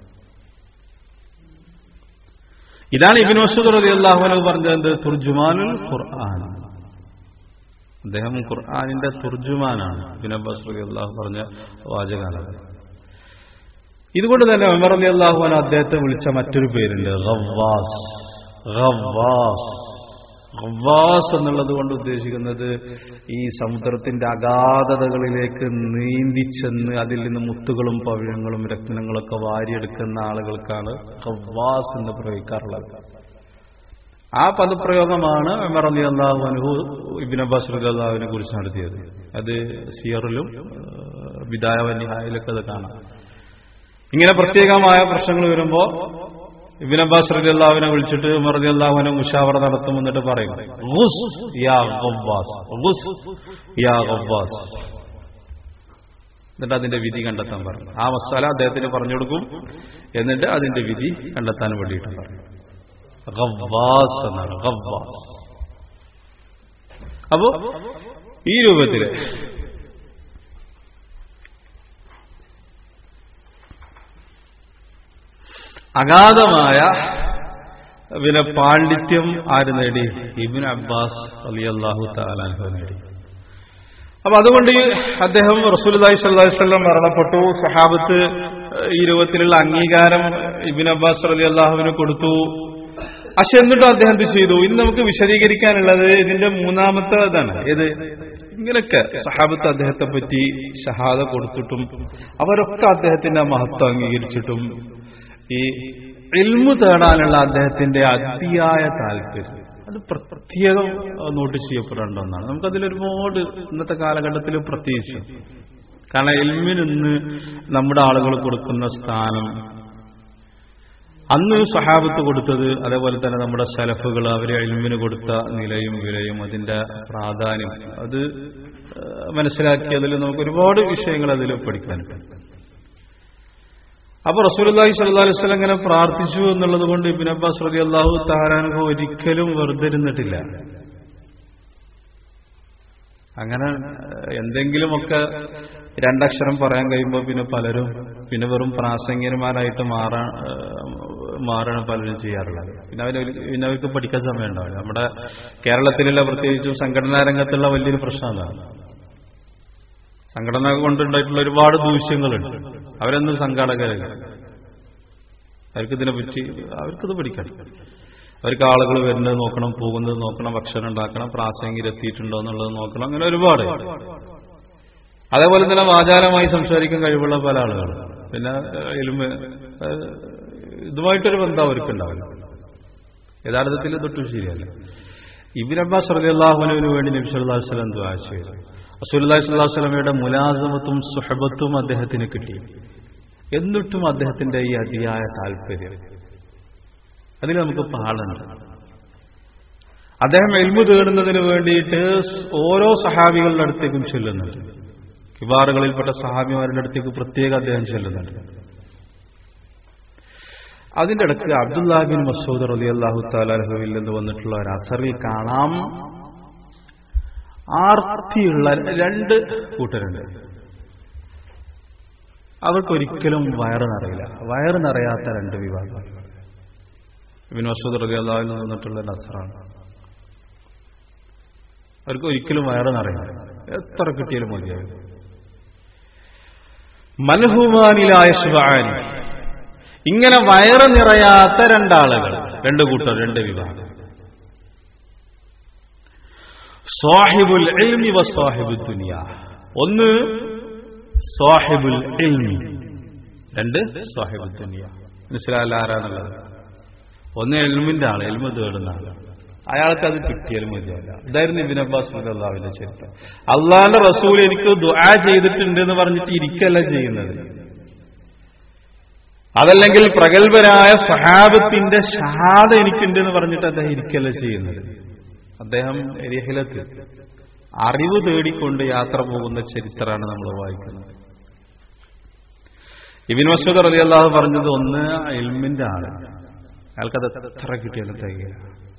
ഇതാണ് ഇബിൻ മസൂദ് അലി അള്ളാഹുനു പറഞ്ഞത് എന്ത് തുർജുമാനുൽ ഖുർആൻ അദ്ദേഹം ഖുർആാനിന്റെ തുർജുമാനാണ് ഇബിൻ അബ്ബാസ് അലി അള്ളാഹു പറഞ്ഞ വാചകാലം ഇതുകൊണ്ട് തന്നെ ഉമർ അലി അള്ളാഹുന അദ്ദേഹത്തെ വിളിച്ച മറ്റൊരു പേരുണ്ട് ഗവ്വാസ് ഗവ്വാസ് ഗവ്വാസ് എന്നുള്ളത് കൊണ്ട് ഉദ്ദേശിക്കുന്നത് ഈ സമുദ്രത്തിന്റെ അഗാധതകളിലേക്ക് നീന്തിച്ചെന്ന് അതിൽ നിന്ന് മുത്തുകളും പവിഴങ്ങളും രത്നങ്ങളൊക്കെ വാരിയെടുക്കുന്ന ആളുകൾക്കാണ് ഗവ്വാസ് എന്ന് പ്രയോഗിക്കാറുള്ളത് ആ പദപ്രയോഗമാണ് ഉമർ അലി അള്ളാഹു അനുഹു ഇബിൻ അബ്ബാസ് അലി അള്ളാഹുവിനെ കുറിച്ച് നടത്തിയത് അത് സിയറിലും വിദായ വന്യഹായിലൊക്കെ അത് കാണാം ഇങ്ങനെ പ്രത്യേകമായ പ്രശ്നങ്ങൾ വരുമ്പോ ഇബിൻ അബ്ബാസ് റലി അള്ളാഹുവിനെ വിളിച്ചിട്ട് ഉമർ അലി അള്ളാഹുവിനെ മുഷാവറ നടത്തും എന്നിട്ട് പറയും "ഗുസ് യാ ഗവ്വാസ്, ഗുസ് യാ ഗവ്വാസ്." എന്നിട്ട് അതിന്റെ വിധി കണ്ടെത്താൻ പറഞ്ഞു ആ മസാല അദ്ദേഹത്തിന് പറഞ്ഞു കൊടുക്കും എന്നിട്ട് അതിന്റെ വിധി കണ്ടെത്താൻ വേണ്ടിയിട്ട് പറഞ്ഞു ഗവ്വാസ് എന്നാണ് ഗവ്വാസ് അപ്പോ ഈ രൂപത്തില് അഗാധമായ പിന്നെ പാണ്ഡിത്യം ആര് നേടി ഇബിൻ അബ്ബാസ് അലി അള്ളാഹു താലാൻഹു നേടി അപ്പൊ അതുകൊണ്ട് ഈ അദ്ദേഹം റസൂലി സല്ലാസ്ലം മരണപ്പെട്ടു സഹാബത്ത് ഈ രൂപത്തിലുള്ള അംഗീകാരം ഇബിൻ അബ്ബാസ് അലി അള്ളാഹുവിന് കൊടുത്തു പക്ഷെ എന്നിട്ടും അദ്ദേഹം എന്ത് ചെയ്തു ഇന്ന് നമുക്ക് വിശദീകരിക്കാനുള്ളത് ഇതിന്റെ മൂന്നാമത്തെ ഇതാണ് ഏത് ഇങ്ങനെയൊക്കെ സഹാബത്ത് അദ്ദേഹത്തെ പറ്റി ഷഹാദ കൊടുത്തിട്ടും അവരൊക്കെ അദ്ദേഹത്തിന്റെ മഹത്വം അംഗീകരിച്ചിട്ടും ഈ ഇൽമു തേടാനുള്ള അദ്ദേഹത്തിന്റെ അതിയായ താല്പര്യം അത് പ്രത്യേകം നോട്ടീസ് ചെയ്യപ്പെടേണ്ട ഒന്നാണ് നമുക്കതിലൊരുപാട് ഇന്നത്തെ കാലഘട്ടത്തിൽ പ്രത്യേകിച്ചു കാരണം എൽമിന് ഇന്ന് നമ്മുടെ ആളുകൾ കൊടുക്കുന്ന സ്ഥാനം അന്ന് സഹാബത്ത് കൊടുത്തത് അതേപോലെ തന്നെ നമ്മുടെ സലഫുകൾ അവരെ എൽമിന് കൊടുത്ത നിലയും വിലയും അതിന്റെ പ്രാധാന്യം അത് മനസ്സിലാക്കിയതിൽ നമുക്ക് ഒരുപാട് വിഷയങ്ങൾ അതിൽ പഠിക്കാനുണ്ട് അപ്പൊ റസൂലി സല്ലാ അലൈഹി സ്വലം ഇങ്ങനെ പ്രാർത്ഥിച്ചു എന്നുള്ളത് കൊണ്ട് ഇബിൻ അബ്ബാസ് റലി അള്ളാഹു താരാനുഭവ ഒരിക്കലും വെറുതെ ഇരുന്നിട്ടില്ല അങ്ങനെ എന്തെങ്കിലുമൊക്കെ രണ്ടക്ഷരം പറയാൻ കഴിയുമ്പോൾ പിന്നെ പലരും പിന്നെ വെറും പ്രാസംഗികന്മാരായിട്ട് മാറാൻ മാറാണ് പലരും ചെയ്യാറുള്ളത് പിന്നെ അവർ പിന്നെ അവർക്ക് പഠിക്കാൻ സമയം ഉണ്ടാവില്ല നമ്മുടെ കേരളത്തിലുള്ള പ്രത്യേകിച്ചും സംഘടനാ രംഗത്തുള്ള വലിയൊരു പ്രശ്നം അതാണ് സംഘടന കൊണ്ടുണ്ടായിട്ടുള്ള ഒരുപാട് ദൂഷ്യങ്ങളുണ്ട് അവരൊന്നും സംഘാടകരല്ല അവർക്കിതിനെ പറ്റി അവർക്കിത് പഠിക്കണം അവർക്ക് ആളുകൾ വരുന്നത് നോക്കണം പോകുന്നത് നോക്കണം ഭക്ഷണം ഉണ്ടാക്കണം പ്രാസംഗികർ എത്തിയിട്ടുണ്ടോ എന്നുള്ളത് നോക്കണം അങ്ങനെ ഒരുപാട് അതേപോലെ തന്നെ വാചാലമായി സംസാരിക്കാൻ കഴിവുള്ള പല ആളുകൾ പിന്നെ എലുമ്പ ഇതുമായിട്ടൊരു ബന്ധം അവർക്ക് ഉണ്ടാവില്ല യഥാർത്ഥത്തിൽ തൊട്ടും ശരിയല്ല ഇബിൻ അബ്ബാസ് റലിയല്ലാഹുവിന് വേണ്ടി നബി സല്ലല്ലാഹു അലൈഹി വസല്ലം ദുആ ചെയ്തു റസൂലുള്ളാഹി സ്വല്ലല്ലാഹു അലൈഹി വസല്ലമയുടെ മുലാസമത്തും സുഹബത്തും അദ്ദേഹത്തിന് കിട്ടി എന്നിട്ടും അദ്ദേഹത്തിന്റെ ഈ അതിയായ താല്പര്യം അതിൽ നമുക്ക് പാടുണ്ട് അദ്ദേഹം എൽമു തേടുന്നതിന് വേണ്ടിയിട്ട് ഓരോ സഹാബികളുടെ അടുത്തേക്കും ചെല്ലുന്നുണ്ട് കിബാറുകളിൽപ്പെട്ട സഹാബിമാരുടെ അടുത്തേക്ക് പ്രത്യേകം അദ്ദേഹം ചെല്ലുന്നുണ്ട് അതിന്റെ ഇടയ്ക്ക് അബ്ദുല്ലാബിൻ മസൂദ് റലി അള്ളാഹു താലാഹുവിൽ നിന്ന് വന്നിട്ടുള്ള ഒരു അസറിൽ കാണാം ആർത്തിയുള്ള രണ്ട് കൂട്ടരുണ്ട് അവർക്കൊരിക്കലും വയറ് നിറയില്ല വയറ് നിറയാത്ത രണ്ട് വിഭാഗം ഇബിൻ മസൂദ് റലി അള്ളാഹുവിൽ നിന്ന് വന്നിട്ടുള്ള ഒരു അസറാണ് അവർക്ക് ഒരിക്കലും വയറ് നിറയില്ല എത്ര കിട്ടിയാലും മതിയാകും മൻഹുമാനിലായ ശിവാനി ഇങ്ങനെ വയറ് നിറയാത്ത രണ്ടാളുകൾ രണ്ട് കൂട്ടർ രണ്ട് വിഭാഗം സ്വാഹിബുൽ ഇൽമി വ സ്വാഹിബുൽ ദുനിയ ഒന്ന് സ്വാഹിബുൽ ഇൽമി രണ്ട് സ്വാഹിബുൽ ദുനിയ മനസ്സിലായല്ല ആരാന്നുള്ളത് ഒന്ന് എൽമിന്റെ ആള് എൽമ തേടുന്ന ആള് അയാൾക്ക് അത് കിട്ടിയാലും മതിയല്ല ഇതായിരുന്നു ഇബിൻ അബ്ബാസ് അള്ളാഹുവിന്റെ ചരിത്രം അള്ളാന്റെ റസൂൽ എനിക്ക് ദുആ ചെയ്തിട്ടുണ്ട് എന്ന് പറഞ്ഞിട്ട് ഇരിക്കല്ല ചെയ്യുന്നത് അതല്ലെങ്കിൽ പ്രഗത്ഭരായ സഹാബത്തിന്റെ ഷഹാദ എനിക്കുണ്ട് എന്ന് പറഞ്ഞിട്ട് അദ്ദേഹം ഇരിക്കല്ല ചെയ്യുന്നത് അദ്ദേഹം രഹിലത്ത് അറിവ് തേടിക്കൊണ്ട് യാത്ര പോകുന്ന ചരിത്രമാണ് നമ്മൾ വായിക്കുന്നത് ഇബിൻ മസൂദ് അലി അള്ളാഹു പറഞ്ഞത് ഒന്ന് ഇൽമിന്റെ ആണ് അയാൾക്കത് എത്ര കിട്ടിയാലും തികയില്ല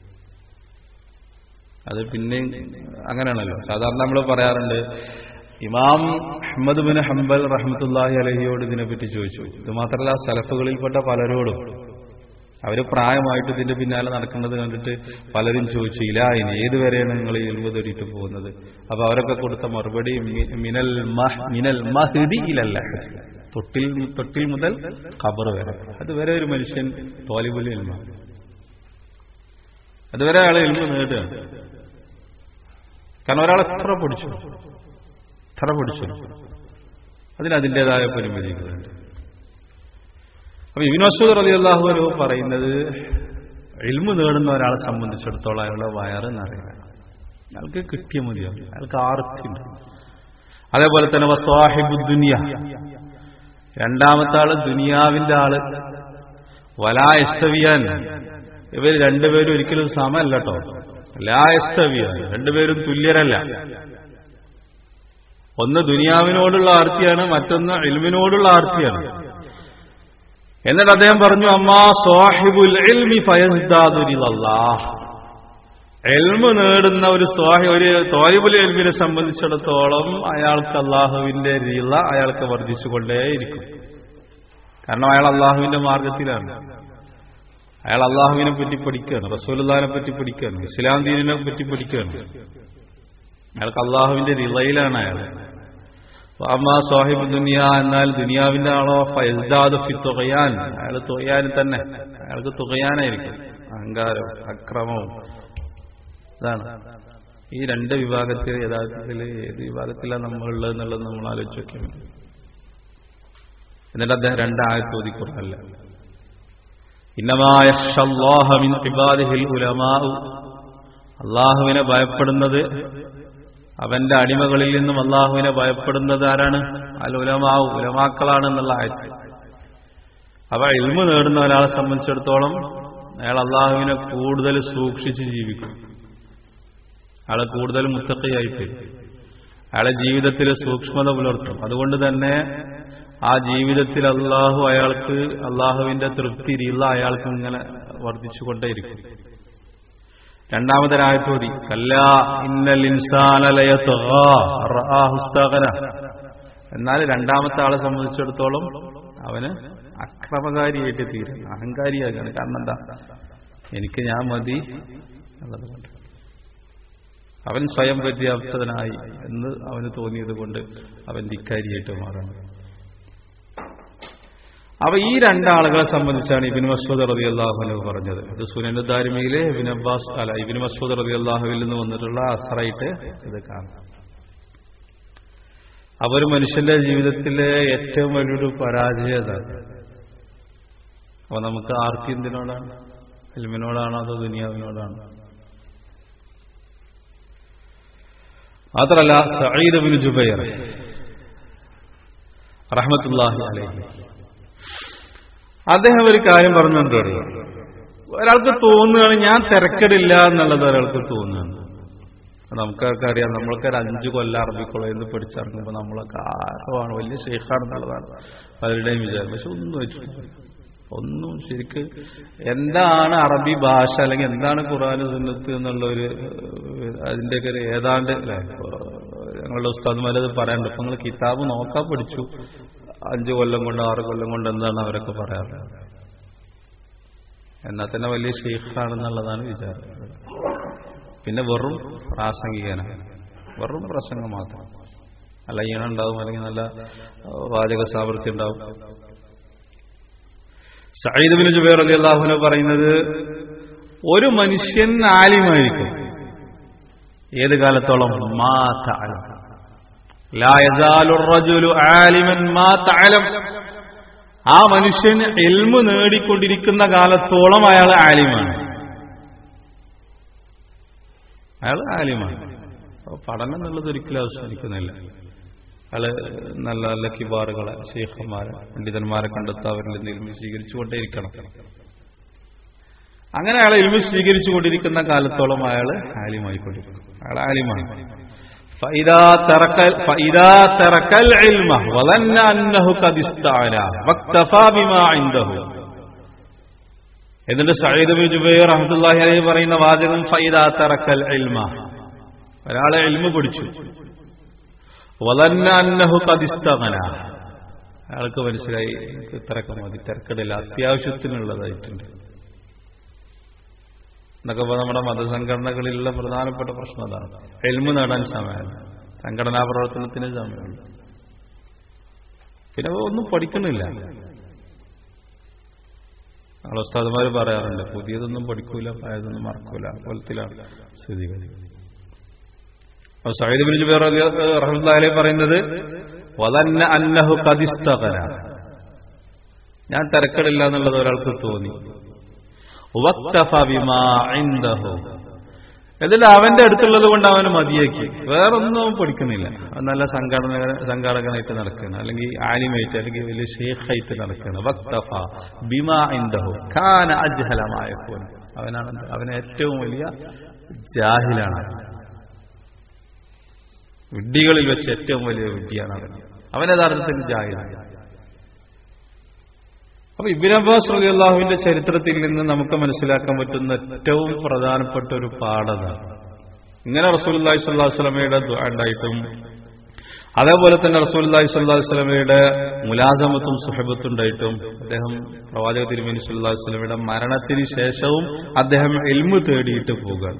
അത് പിന്നെ അങ്ങനെയാണല്ലോ സാധാരണ നമ്മൾ പറയാറുണ്ട് ഇമാം അഹമ്മദ് ബിൻ ഹംബൽ റഹ്മത്തുല്ലാഹി അലഹിയോട് ഇതിനെപ്പറ്റി ചോദിച്ചു ഇത് മാത്രമല്ല സലഫുകളിൽപ്പെട്ട പലരോടും അവര് പ്രായമായിട്ട് ഇതിന്റെ പിന്നാലെ നടക്കുന്നത് കണ്ടിട്ട് പലരും ചോദിച്ചു ഇല്ല ഇനി ഏതുവരെയാണ് നിങ്ങൾ ഈ എൽമ തേടിയിട്ട് പോകുന്നത് അപ്പൊ അവരൊക്കെ കൊടുത്ത മറുപടി മി- മിനൽ മഹ്- മിനൽ മഹ്ദി ഇലല്ല തൊട്ടിൽ തൊട്ടിൽ മുതൽ ഖബർ വരെ അതുവരെ ഒരു മനുഷ്യൻ തോലിബുൽ എൽമ അതുവരെ അയാൾ എൽമ നേടുകയാണ് കാരണം ഒരാൾ എത്ര പഠിച്ചു എത്ര പഠിച്ചു അതിന് അതിൻ്റെതായ പരിമിതികളുണ്ട് അപ്പൊ ഇബിൻ മസൂദ് അലി അള്ളാഹു പറയുന്നത് എൽമു നേടുന്ന ഒരാളെ സംബന്ധിച്ചിടത്തോളം അയാളുടെ വയറ് നിറയില്ല അയാൾക്ക് കിട്ടിയ മതിയാവും അയാൾക്ക് ആർത്തിയുണ്ട് അതേപോലെ തന്നെ വസ്വാഹിബു ദുനിയ രണ്ടാമത്തെ ആള് ദുനിയാവിന്റെ ആള് വലായസ്തവിയാൻ ഇവർ രണ്ടുപേരും ഒരിക്കലും സമല്ല കേട്ടോ ലായസ്തവിയാൻ രണ്ടുപേരും തുല്യരല്ല ഒന്ന് ദുനിയാവിനോടുള്ള ആർത്തിയാണ് മറ്റൊന്ന് ഇൽമിനോടുള്ള ആർത്തിയാണ് എന്നിട്ട് അദ്ദേഹം പറഞ്ഞു അമ്മാ സ്വാഹിബുൽ ഇൽമി ഫയസ്ദാദുരിലല്ലാഹ് എൽമ് നേടുന്ന ഒരു സ്വാഹി ഒരു തോലിബുൽ എൽമിനെ സംബന്ധിച്ചിടത്തോളം അയാൾക്ക് അള്ളാഹുവിന്റെ രീള അയാൾക്ക് വർദ്ധിച്ചുകൊണ്ടേയിരിക്കും കാരണം അയാൾ അള്ളാഹുവിന്റെ മാർഗത്തിലാണ് അയാൾ അള്ളാഹുവിനെ പറ്റി പഠിക്കുകയാണ് റസൂലുല്ലാനെ പറ്റി പഠിക്കുകയാണ് ഇസ്ലാം ദീനിനെ പറ്റി പഠിക്കുകയാണ് അയാൾക്ക് അള്ളാഹുവിന്റെ റിളയിലാണ് അയാൾ അമ്മ സാഹിബ് ദുനിയ എന്നാൽ ദുനിയാവിന്റെ ആളോ ഫൈസ്ദാദ് ഫി തുകയാൻ അയാൾ തുകയാൻ തന്നെ അയാൾക്ക് തുകയാനായിരിക്കും അഹങ്കാരവും അക്രമവും ഇതാണ് ഈ രണ്ട് വിഭാഗത്തിൽ യഥാർത്ഥത്തിൽ ഏത് വിഭാഗത്തിലാണ് നമ്മളുള്ളത് എന്നുള്ളത് നമ്മൾ ആലോചിച്ച് നോക്കിയാൽ മതി എന്നിട്ട് അദ്ദേഹം രണ്ടായത്ത് ഒതുക്കുറല്ല അള്ളാഹുവിനെ ഭയപ്പെടുന്നത് അവന്റെ അടിമകളിൽ നിന്നും അള്ളാഹുവിനെ ഭയപ്പെടുന്നത് ആരാണ് അൽ ഉലമാവ് ഉലമാക്കളാണ് എന്നുള്ള ആയത്ത് അവ ഇൽമ നേടുന്ന ഒരാളെ സംബന്ധിച്ചിടത്തോളം അയാൾ അള്ളാഹുവിനെ കൂടുതൽ സൂക്ഷിച്ച് ജീവിക്കും അയാളെ കൂടുതൽ മുത്തക്കയായിട്ട് അയാളെ ജീവിതത്തിൽ സൂക്ഷ്മത പുലർത്തും അതുകൊണ്ട് തന്നെ ആ ജീവിതത്തിൽ അള്ളാഹു അയാൾക്ക് അള്ളാഹുവിന്റെ തൃപ്തിയിലുള്ള അയാൾക്ക് ഇങ്ങനെ വർദ്ധിച്ചുകൊണ്ടേയിരിക്കും രണ്ടാമതൊരായത്തോടി കല്ലാ ഇന്നൽ ഇൻസാനലയസ്തകന എന്നാൽ രണ്ടാമത്തെ ആളെ സംബന്ധിച്ചിടത്തോളം അവന് അക്രമകാരിയായിട്ട് തീരും അഹങ്കാരിയാകാണ് കാരണം എന്താ എനിക്ക് ഞാൻ മതി എന്നുള്ളതുകൊണ്ട് അവൻ സ്വയം പര്യാപ്തനായി എന്ന് അവന് തോന്നിയത് കൊണ്ട് അവൻ ധിക്കാരിയായിട്ട് മാറണം അപ്പൊ ഈ രണ്ടാളുകളെ സംബന്ധിച്ചാണ് ഇബിൻ മസൂദ് റതി അള്ളാഹുലു പറഞ്ഞത് ഇത് സുനന്റെ ദാരിമയിലെ ഇബിൻ അബ്ബാസ് അല്ല ഇബിൻ മസൂദ് റതി അള്ളാഹുവിൽ നിന്ന് വന്നിട്ടുള്ള അസറായിട്ട് ഇത് കാണാം അവർ മനുഷ്യന്റെ ജീവിതത്തിലെ ഏറ്റവും വലിയൊരു പരാജയത അപ്പൊ നമുക്ക് ആർത്തി എന്തിനോടാണ് എൽമിനോടാണോ അതോ ദുനിയാവിനോടാണോ മാത്രല്ല സഈദ് ബിൻ ജുബൈർ റഹ്മത്തുല്ലാഹി അലൈഹി അദ്ദേഹം ഒരു കാര്യം പറഞ്ഞുകൊണ്ട് ഒരാൾക്ക് തോന്നുകയാണ് ഞാൻ തിരക്കടില്ല എന്നുള്ളത് ഒരാൾക്ക് തോന്നുകയാണ് നമുക്കൊക്കെ അറിയാം നമ്മളൊക്കെ ഒരു അഞ്ചു കൊല്ലം അറബി കോളേജിൽ പഠിച്ചിറങ്ങുമ്പോൾ നമ്മളൊക്കെ ആരമാണ് വലിയ ഷെയ്ഖാണെന്നുള്ളതാണ് പലരുടെയും വിചാരം പക്ഷെ ഒന്നും വെച്ചിട്ടില്ല ഒന്നും ശരിക്ക് എന്താണ് അറബി ഭാഷ അല്ലെങ്കിൽ എന്താണ് ഖുറാൻ സുന്നത്ത് എന്നുള്ള ഒരു അതിന്റെയൊക്കെ ഒരു ഏതാണ്ട് അല്ലെ ഞങ്ങളുടെ ഉസ്താദ്മാരത് പറയാനുണ്ട് ഇപ്പൊ നിങ്ങൾ കിതാബ് നോക്കാൻ പഠിച്ചു അഞ്ചു കൊല്ലം കൊണ്ട് ആറ് കൊല്ലം കൊണ്ട് എന്താണ് അവരൊക്കെ പറയാറ് എന്നാൽ തന്നെ വലിയ ഷെയ്ഖാണെന്നുള്ളതാണ് വിചാരം പിന്നെ വെറും പ്രാസംഗികനാണ് വെറും പ്രസംഗം മാത്രം അല്ല ഈണം ഉണ്ടാവും അല്ലെങ്കിൽ നല്ല വാചക സാമർത്ഥ്യം ഉണ്ടാവും സയ്യിദ് ബിൻ ജുബൈർ അലി അള്ളാഹുന പറയുന്നത് ഒരു മനുഷ്യൻ ആലിമായിരിക്കും ഏത് കാലത്തോളം മാ തഅലം ലാ യസാലു റജുലു ആലിമൻ മാ തഅലം ആ മനുഷ്യൻ എൽമ് നേടിക്കൊണ്ടിരിക്കുന്ന കാലത്തോളം അയാൾ ആലിമാണ് അയാൾ ആലിമാണ് അപ്പൊ പഠനം എന്നുള്ളത് ഒരിക്കലും അവസാനിക്കുന്നില്ല അയാള് നല്ല നല്ല കിബാറുകളെ ശേഖന്മാരെ പണ്ഡിതന്മാരെ കണ്ടെത്തി അവരിൽ എന്തെങ്കിലും സ്വീകരിച്ചുകൊണ്ടേയിരിക്കണം അങ്ങനെ അയാൾ ഇൽമു സ്വീകരിച്ചുകൊണ്ടിരിക്കുന്ന കാലത്തോളം അയാൾ ആലിമായിക്കൊണ്ടിരിക്കും അയാൾ ആലിമാണ് فإذا ترك فإذا ترك العلم وظن أنه قد استعلى واكتفى بما عنده എന്നിട്ട് സയ്യിദ് ബിൻ ജുബൈർ റഹ്മത്തുള്ളാഹി അലൈഹി പറയുന്ന വാചകം ഫൈദാ തറക്കൽ ഇൽമ ഒരാളെ ഇൽമ പഠിച്ചു വലന്ന അന്നഹു കദിസ്തമന അയാൾക്ക് മനസ്സിലായി എനിക്ക് ഇത്രയൊക്കെ മതി തിരക്കടില്ല അത്യാവശ്യത്തിനുള്ളതായിട്ടുണ്ട് എന്നൊക്കെ ഇപ്പൊ നമ്മുടെ മതസംഘടനകളിലുള്ള പ്രധാനപ്പെട്ട പ്രശ്നം അതാണ് എൽമു നേടാൻ സമയമാണ് സംഘടനാ പ്രവർത്തനത്തിന് സമയമുണ്ട് പിന്നെ ഒന്നും പഠിക്കണില്ല ഞങ്ങൾ ഉസ്താദുമാർ പറയാറുണ്ട് പുതിയതൊന്നും പഠിക്കൂല പഴയതൊന്നും മറക്കൂല പോലത്തിലാണ് സ്ഥിതിഗതി അപ്പൊ സയ്യിദ് ബിൻ ജുബൈർ റഹ്മത്തുള്ളാഹി പറയുന്നത് വദന്ന അന്നഹു കദിസ്തകന ഞാൻ തിരക്കടില്ല എന്നുള്ളത് ഒരാൾക്ക് തോന്നി വക്തഫ ബിമാ ഇൻദഹു എന്നിട്ട് അവന്റെ അടുത്തുള്ളത് കൊണ്ട് അവന് മതിയാക്കി വേറൊന്നും അവൻ പഠിക്കുന്നില്ല അവൻ നല്ല സംഘടന സംഘാടകനായിട്ട് നടക്കുകയാണ് അല്ലെങ്കിൽ ആലിമായിട്ട് അല്ലെങ്കിൽ വലിയ ഷേഖായിട്ട് നടക്കുകയാണ് വക്തഫ ബിമാ ഇൻദഹു ഖാന അജ്ഹലമായ അവനാണ് എന്ത്? അവൻ ഏറ്റവും വലിയ ജാഹിലാണ് വിഡ്ഢികളിൽ വെച്ച് ഏറ്റവും വലിയ വിഡ്ഢിയാണ് അവൻ അവൻ യഥാർത്ഥത്തിൽ ജാഹിലാണ് അപ്പൊ ഇബിൻ അബ്ബാസ് റലി അള്ളാഹുവിന്റെ ചരിത്രത്തിൽ നിന്ന് നമുക്ക് മനസ്സിലാക്കാൻ പറ്റുന്ന ഏറ്റവും പ്രധാനപ്പെട്ട ഒരു പാഠത ഇങ്ങനെ റസൂലി സ്വല്ലാ വസ്ലമയുടെ ഉണ്ടായിട്ടും അതേപോലെ തന്നെ റസൂലി സ്വല്ലാ വസ്ലമയുടെ മുലാസമത്തും സുഹബത്തും ഉണ്ടായിട്ടും അദ്ദേഹം പ്രവാചക തിരുമേനി സുല്ലാ വസ്ലമയുടെ മരണത്തിന് ശേഷവും അദ്ദേഹം എൽമു തേടിയിട്ട് പോകുകയാണ്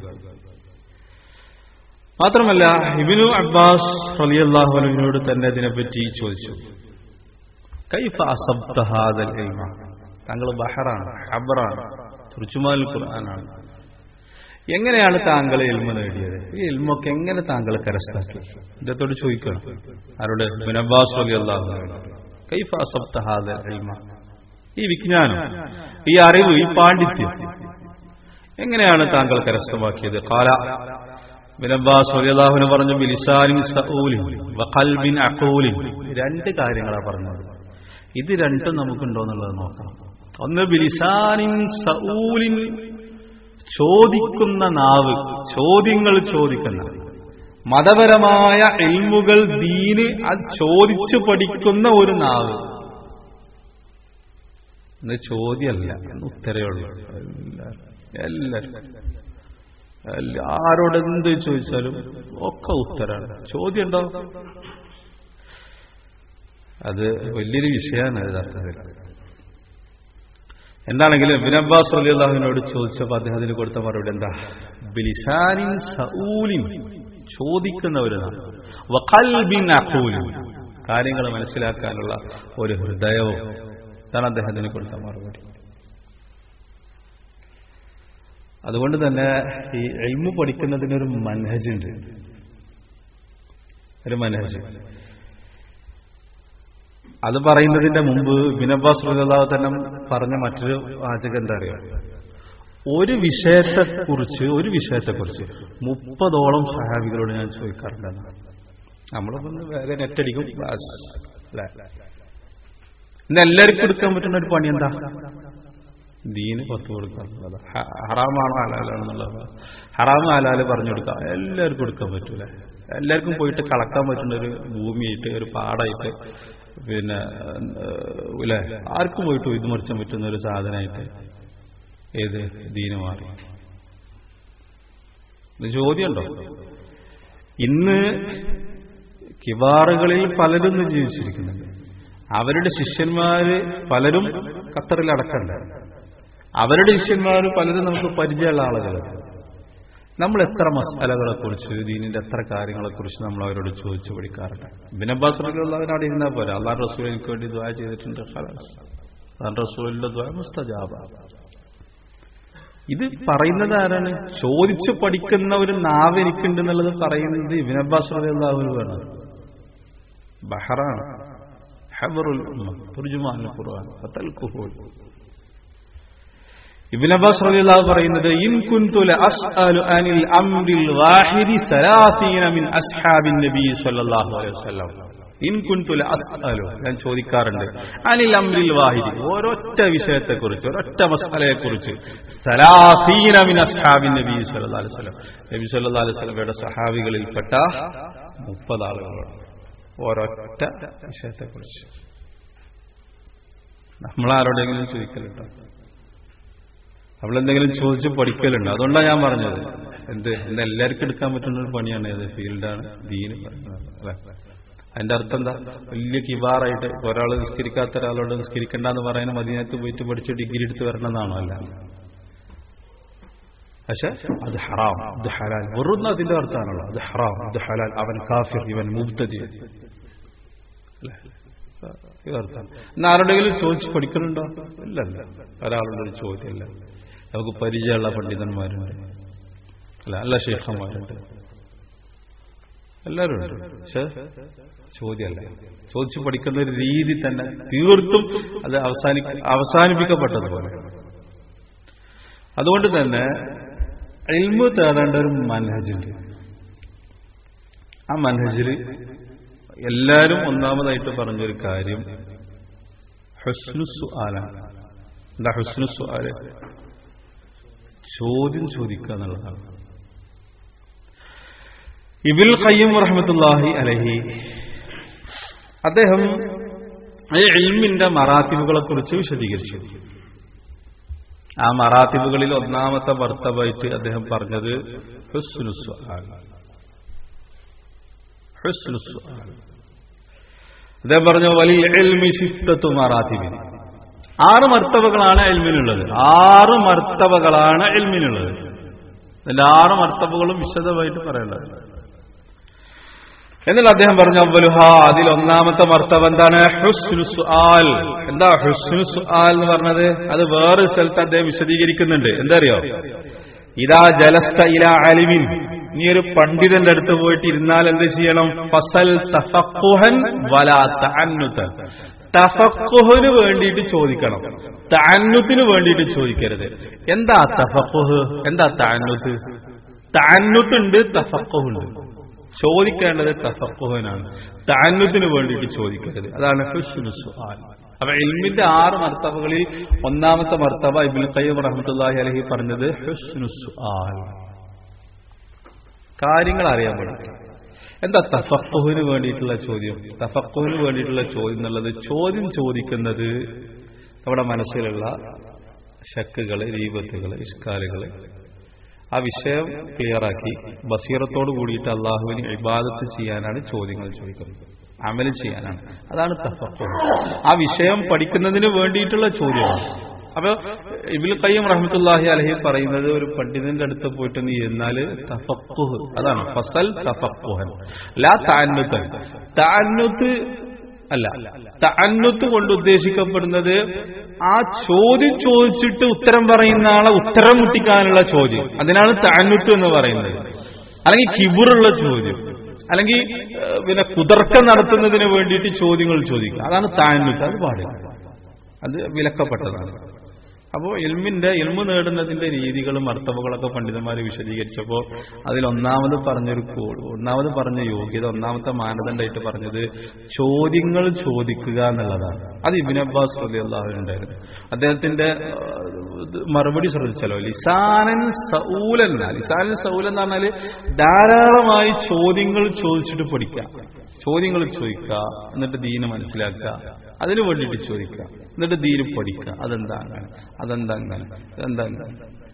മാത്രമല്ല ഇബിനു അബ്ബാസ് റലി അള്ളാഹുവിനോട് തന്നെ ഇതിനെപ്പറ്റി ചോദിച്ചു കൈഫ അസബ്ത ഹാദൽ ഇൽമ താങ്കൾ ബഹറാണ് ഹബറാണ് തുർച്ചുമാൽ ഖുർആനാണ് എങ്ങനെയാണ് താങ്കൾ ഇൽമ നേടിയത് ഈ ഇൽമൊക്കെ എങ്ങനെ താങ്കൾ കരസ്ഥാക്കി ഇദ്ദേഹത്തോട് ചോദിക്കണം ആരോട് ബിനബ്ബാസ് അലി അള്ളാഹു കൈഫ അസബ്ത ഹാദൽ ഇൽമ ഈ വിജ്ഞാനം ഈ അറിവ് ഈ പാണ്ഡിത്യം എങ്ങനെയാണ് താങ്കൾ കരസ്ഥമാക്കിയത് കാല ബിനബ്ബാസ് അലിയാഹുവിന് പറഞ്ഞു ബിലിസാനിൻ സഊലിൻ വഖൽബിൻ അഖൂലിൻ രണ്ട് കാര്യങ്ങളാണ് പറഞ്ഞത് ഇത് രണ്ടും നമുക്കുണ്ടോ എന്നുള്ളത് നോക്കണം ഒന്ന് ബിലിസാനിൻ സഊലിൻ ചോദിക്കുന്ന നാവ് ചോദ്യങ്ങൾ ചോദിക്കുന്ന മതപരമായ എൽമുകൾ ദീന് അത് ചോദിച്ചു പഠിക്കുന്ന ഒരു നാവ് ഇത് ചോദ്യമല്ല ഉത്തരവുള്ളൂ എല്ലാവരും ആരോട് എന്ത് ചോദിച്ചാലും ഒക്കെ ഉത്തരാണ് ചോദ്യം ഉണ്ടോ അത് വലിയൊരു വിഷയമാണ് യഥാർത്ഥത്തിൽ എന്താണെങ്കിലും ഇബിൻ അബ്ബാസ് അലി അള്ളാഹുവിനോട് ചോദിച്ചപ്പോൾ അദ്ദേഹത്തിന് കൊടുത്ത മറുപടി എന്താ ബിലിസാനിൻ സഊലിൻ ചോദിക്കുന്നവരാണ് വഖൽബിൻ അഖൂലിൻ കാര്യങ്ങൾ മനസ്സിലാക്കാനുള്ള ഒരു ഹൃദയവും ഇതാണ് അദ്ദേഹത്തിന് കൊടുത്ത മറുപടി അതുകൊണ്ട് തന്നെ ഈ എൽമു പഠിക്കുന്നതിനൊരു മനഹജുണ്ട് ഒരു മനഹജ് അത് പറയുന്നതിന്റെ മുമ്പ് ബിനബ്ബാസ് റളിയല്ലാഹു തന്നെ പറഞ്ഞ മറ്റൊരു വാചകം എന്താ അറിയാം ഒരു വിഷയത്തെക്കുറിച്ച് ഒരു വിഷയത്തെക്കുറിച്ച് മുപ്പതോളം സഹാബികളോട് ഞാൻ ചോദിക്കാറുണ്ടെന്ന് നമ്മളിപ്പോ ഒന്ന് വേഗം നെറ്റടിക്കും ബാസ്. അല്ലേ ഇന്ന് എല്ലാവർക്കും എടുക്കാൻ പറ്റുന്ന ഒരു പണി എന്താ ദീന് പത്ത് കൊടുക്കാന്നുള്ളത് ഹറാമാണോ ഹലാലാണെന്നുള്ളത് ഹറാമ് ഹലാല് പറഞ്ഞു കൊടുക്കാം എല്ലാവർക്കും കൊടുക്കാൻ പറ്റൂല എല്ലാവർക്കും പോയിട്ട് കളക്കാൻ പറ്റുന്ന ഒരു ഭൂമിയായിട്ട് ഒരു പാടായിട്ട് പിന്നെ ഇല്ലേ ആർക്കും പോയിട്ട് ഇത് മറിച്ചാൻ പറ്റുന്ന ഒരു സാധനമായിട്ട് ഏത് ദീന് മാറി ഇത് ചോദ്യമുണ്ടോ ഇന്ന് കിവാറുകളിൽ പലരും ഇന്ന് ജീവിച്ചിരിക്കുന്നുണ്ട് അവരുടെ ശിഷ്യന്മാര് പലരും ഖത്തറിൽ അടക്കണ്ട അവരുടെ ശിഷ്യന്മാർ പലരും നമുക്ക് പരിചയമുള്ള ആളുകളാണ് നമ്മൾ എത്ര മസാലകളെ കുറിച്ച് ദീനിന്റെ എത്ര കാര്യങ്ങളെ കുറിച്ച് നമ്മൾ അവരോട് ചോദിച്ചു പഠിക്കാറുണ്ട് ബിനബ്ബാസ് റളിയല്ലാഹുവിനോട് ഇരുന്നാൽ പോരാ അള്ളാഹ് റസൂൽ എനിക്ക് വേണ്ടി ദ്വാ ചെയ്തിട്ടുണ്ട് ഖലാസ് അള്ളാഹ് റസൂലിന്റെ ദ്വാ മുസ്തജാബ ഇത് പറയുന്നത് ആരാണ് ചോദിച്ചു പഠിക്കുന്ന ഒരു നാവ് എനിക്കുണ്ട് എന്നുള്ളത് പറയുന്നത് ഇബിൻ അബ്ബാസ് അള്ളാഹുവാണ് ബഹറാണ് ഹബറുൽ ഉമ്മ തുർജുമാനുൽ ഖുർആൻ ഫതൽഖുഹു ഇബ്നു അബ്ബാസ് റളിയല്ലാഹു പറയുന്നത് ഇൻ കുൻതു ലഅസ്അലു അനിൽ അംറിൽ വാഹിദി സലാസീന മിൻ അസ്ഹാബിൻ നബി സ്വല്ലല്ലാഹു അലൈഹി വസല്ലം ഇൻ കുൻതു ലഅസ്അലു ഞാൻ ചോദിക്കാറുണ്ട് അനിൽ അംറിൽ വാഹിദി ഒരൊറ്റ വിഷയത്തെക്കുറിച്ച് ഒരൊറ്റ മസലയെക്കുറിച്ച് സലാസീന മിൻ അസ്ഹാബിൻ നബി സ്വല്ലല്ലാഹു അലൈഹി വസല്ലം നബി സ്വല്ലല്ലാഹു അലൈഹി വസല്ലമയുടെ സഹാബികളിൽപ്പെട്ട മുപ്പത് ആളുകളോട് ഒരൊറ്റ വിഷയത്തെക്കുറിച്ച് നമ്മളാരോടെങ്കിലും ചോദിക്കലുണ്ടോ അവളെന്തെങ്കിലും ചോദിച്ച് പഠിക്കലുണ്ട് അതുകൊണ്ടാണ് ഞാൻ പറഞ്ഞത് എന്ത് ഇന്ന് എല്ലാവർക്കും എടുക്കാൻ പറ്റുന്ന ഒരു പണിയാണ് ഏത് ഫീൽഡാണ് ദീന് പറയുന്നത് അല്ലെ അതിന്റെ അർത്ഥം എന്താ വലിയ കിബാറായിട്ട് ഒരാൾ നിസ്കരിക്കാത്ത ഒരാളോട് നിസ്കരിക്കണ്ടെന്ന് പറയുന്ന മദീനത്ത് പോയിട്ട് പഠിച്ച് ഡിഗ്രി എടുത്ത് വരണമെന്നാണോ അല്ല പക്ഷെ അത് ഹറാം ഇത് ഹലാൽ വെറുതെ അതിന്റെ അർത്ഥമാണല്ലോ അത് ഹറാം ഇത് ഹലാൽ അവൻ കാഫിർ ഇവൻ മുബ്തദി ഇതർത്ഥം എന്നാ ആരുടെങ്കിലും ചോദിച്ച് പഠിക്കലുണ്ടോ ഇല്ലല്ല ഒരാളുടെ ഒരു ചോദ്യമില്ല നമുക്ക് പരിചയമുള്ള പണ്ഡിതന്മാരുണ്ട് അല്ല നല്ല ശേഖന്മാരുണ്ട് എല്ലാവരും ഉണ്ട് പക്ഷെ ചോദ്യമല്ല ചോദിച്ചു പഠിക്കുന്ന ഒരു രീതി തന്നെ തീർത്തും അത് അവസാനി അവസാനിപ്പിക്കപ്പെട്ടതുപോലെ അതുകൊണ്ട് തന്നെ എൽമു തേടേണ്ട ഒരു മനഹജുണ്ട് ആ മനഹജിൽ എല്ലാവരും ഒന്നാമതായിട്ട് പറഞ്ഞൊരു കാര്യം ഹുസ്നു ആലാണ് എന്താ ഹുസ്നു ആല് ചോദ്യം ചോദിക്കുക എന്നുള്ളതാണ് ഇബിൽ ഖയ്യം റഹ്മത്തുല്ലാഹി അലഹി അദ്ദേഹം ഈ ഇൽമിന്റെ മറാത്തിബുകളെ കുറിച്ച് വിശദീകരിച്ചു ആ മറാത്തിബുകളിൽ ഒന്നാമത്തെ ഭർത്തവായിട്ട് അദ്ദേഹം പറഞ്ഞത് ഹുസ്നു ഹുസ്നു അദ്ദേഹം പറഞ്ഞു വലിയ എൽമി ശിഫ്തത്തു മറാത്തിബിന് ആറ് മർത്തവകളാണ് എൽമിനുള്ളത് ആറ് മർത്തവകളാണ് എൽമിനുള്ളത് അതിന്റെ ആറ് മർത്തവകളും വിശദമായിട്ട് പറയേണ്ടത് എന്നിട്ട് അദ്ദേഹം പറഞ്ഞു അവലുഹ അതിൽ ഒന്നാമത്തെ മർത്തവ എന്താണ് ഹുസ്നു സുആൽ എന്താ ഹുസ്നു സുആൽ എന്ന് പറഞ്ഞത് അത് വേറെ സ്ഥലത്ത് അദ്ദേഹം വിശദീകരിക്കുന്നുണ്ട് എന്താ അറിയോ ഇതാ ജലസ്ത ഇല അലിമിൻ നീ ഒരു പണ്ഡിതന്റെ അടുത്ത് പോയിട്ട് ഇരുന്നാൽ എന്ത് ചെയ്യണം ഫസൽ തഫക്കുഹൻ വലാ തഅന്നുതൻ തഫക്കുഹിന് വേണ്ടിയിട്ട് ചോദിക്കണം താന്നുത്തിന് വേണ്ടിയിട്ട് ചോദിക്കരുത് എന്താ തഫക്കുഹ് എന്താ താന്നുത്ത് താന്നുട്ടുണ്ട് തഫക്കുഹുണ്ട് ചോദിക്കേണ്ടത് തഫക്കുഹനാണ് താന്നുത്തിന് വേണ്ടിയിട്ട് ചോദിക്കരുത് അതാണ് ഹുസ്നു സുആൽ അപ്പൊ ഇൽമിന്റെ ആറ് മർത്തവകളിൽ ഒന്നാമത്തെ മർത്തവ ഇബിൻ ഖയ്യം റഹ്മത്തുള്ളാഹി അലഹി പറഞ്ഞത് ഹുസ്നു സുആൽ കാര്യങ്ങൾ അറിയാൻ വേണ്ടി എന്താ തഫക്കുഹിന് വേണ്ടിയിട്ടുള്ള ചോദ്യം തഫക്കുഹിന് വേണ്ടിയിട്ടുള്ള ചോദ്യം എന്നുള്ളത് ചോദ്യം ചോദിക്കുന്നത് നമ്മുടെ മനസ്സിലുള്ള ശക്കുകള് രീപത്തുകള് ഇഷ്കാലുകള് ആ വിഷയം ക്ലിയറാക്കി ബസീറത്തോട് കൂടിയിട്ട് അള്ളാഹുവിന് ഇബാദത്ത് ചെയ്യാനാണ് ചോദ്യങ്ങൾ ചോദിക്കുന്നത് അമല് ചെയ്യാനാണ് അതാണ് തഫക്കുഹ് ആ വിഷയം പഠിക്കുന്നതിന് വേണ്ടിയിട്ടുള്ള ചോദ്യമാണ് അപ്പൊ ഇബിൽ കയ്യം റഹ്മത്തുല്ലാഹി അലഹി പറയുന്നത് ഒരു പണ്ഡിതന്റെ അടുത്ത് പോയിട്ട് നീ ഇരുന്നാല് തഫക്കുഹ് അതാണ് ഫസൽ തഫക്കുഹൻ ലാ താന്നുത്തൻ താന്നുത്ത് അല്ല തഅന്നുത്ത് കൊണ്ട് ഉദ്ദേശിക്കപ്പെടുന്നത് ആ ചോദ്യം ചോദിച്ചിട്ട് ഉത്തരം പറയുന്ന ആളെ ഉത്തരം മുട്ടിക്കാനുള്ള ചോദ്യം അതിനാണ് തഅന്നുത്ത് എന്ന് പറയുന്നത് അല്ലെങ്കിൽ കിബുറുള്ള ചോദ്യം അല്ലെങ്കിൽ പിന്നെ കുതർക്കം നടത്തുന്നതിന് വേണ്ടിയിട്ട് ചോദ്യങ്ങൾ ചോദിക്കുക അതാണ് താഴ്ന്നുത്ത് അത് പാടില്ല അത് വിലക്കപ്പെട്ടതാണ് അപ്പോൾ എൽമിന്റെ എൽമ് നേടുന്നതിന്റെ രീതികളും അർത്ഥവുകളൊക്കെ പണ്ഡിതന്മാർ വിശദീകരിച്ചപ്പോൾ അതിൽ ഒന്നാമത് പറഞ്ഞൊരു ഒന്നാമത് പറഞ്ഞ യോഗ്യത ഒന്നാമത്തെ മാനദണ്ഡമായിട്ട് പറഞ്ഞത് ചോദ്യങ്ങൾ ചോദിക്കുക എന്നുള്ളതാണ് അത് ഇബിൻ അബ്ബാസ് റലി അള്ളാഹുണ്ടായിരുന്നു അദ്ദേഹത്തിന്റെ മറുപടി ശ്രദ്ധിച്ചല്ലോ ലിസാനൻ സൗലൻ ലിസാനൻ സൗലൻ എന്ന് പറഞ്ഞാല് ധാരാളമായി ചോദ്യങ്ങൾ ചോദിച്ചിട്ട് പഠിക്കുക ചോദ്യങ്ങൾ ചോദിക്കുക എന്നിട്ട് ദീന് മനസ്സിലാക്കുക അതിനു വേണ്ടിയിട്ട് ചോദിക്കുക എന്നിട്ട് ദീന് പഠിക്കുക അതെന്താ അങ്ങനെ അതെന്താ അങ്ങനെ അതെന്താ അങ്ങനെ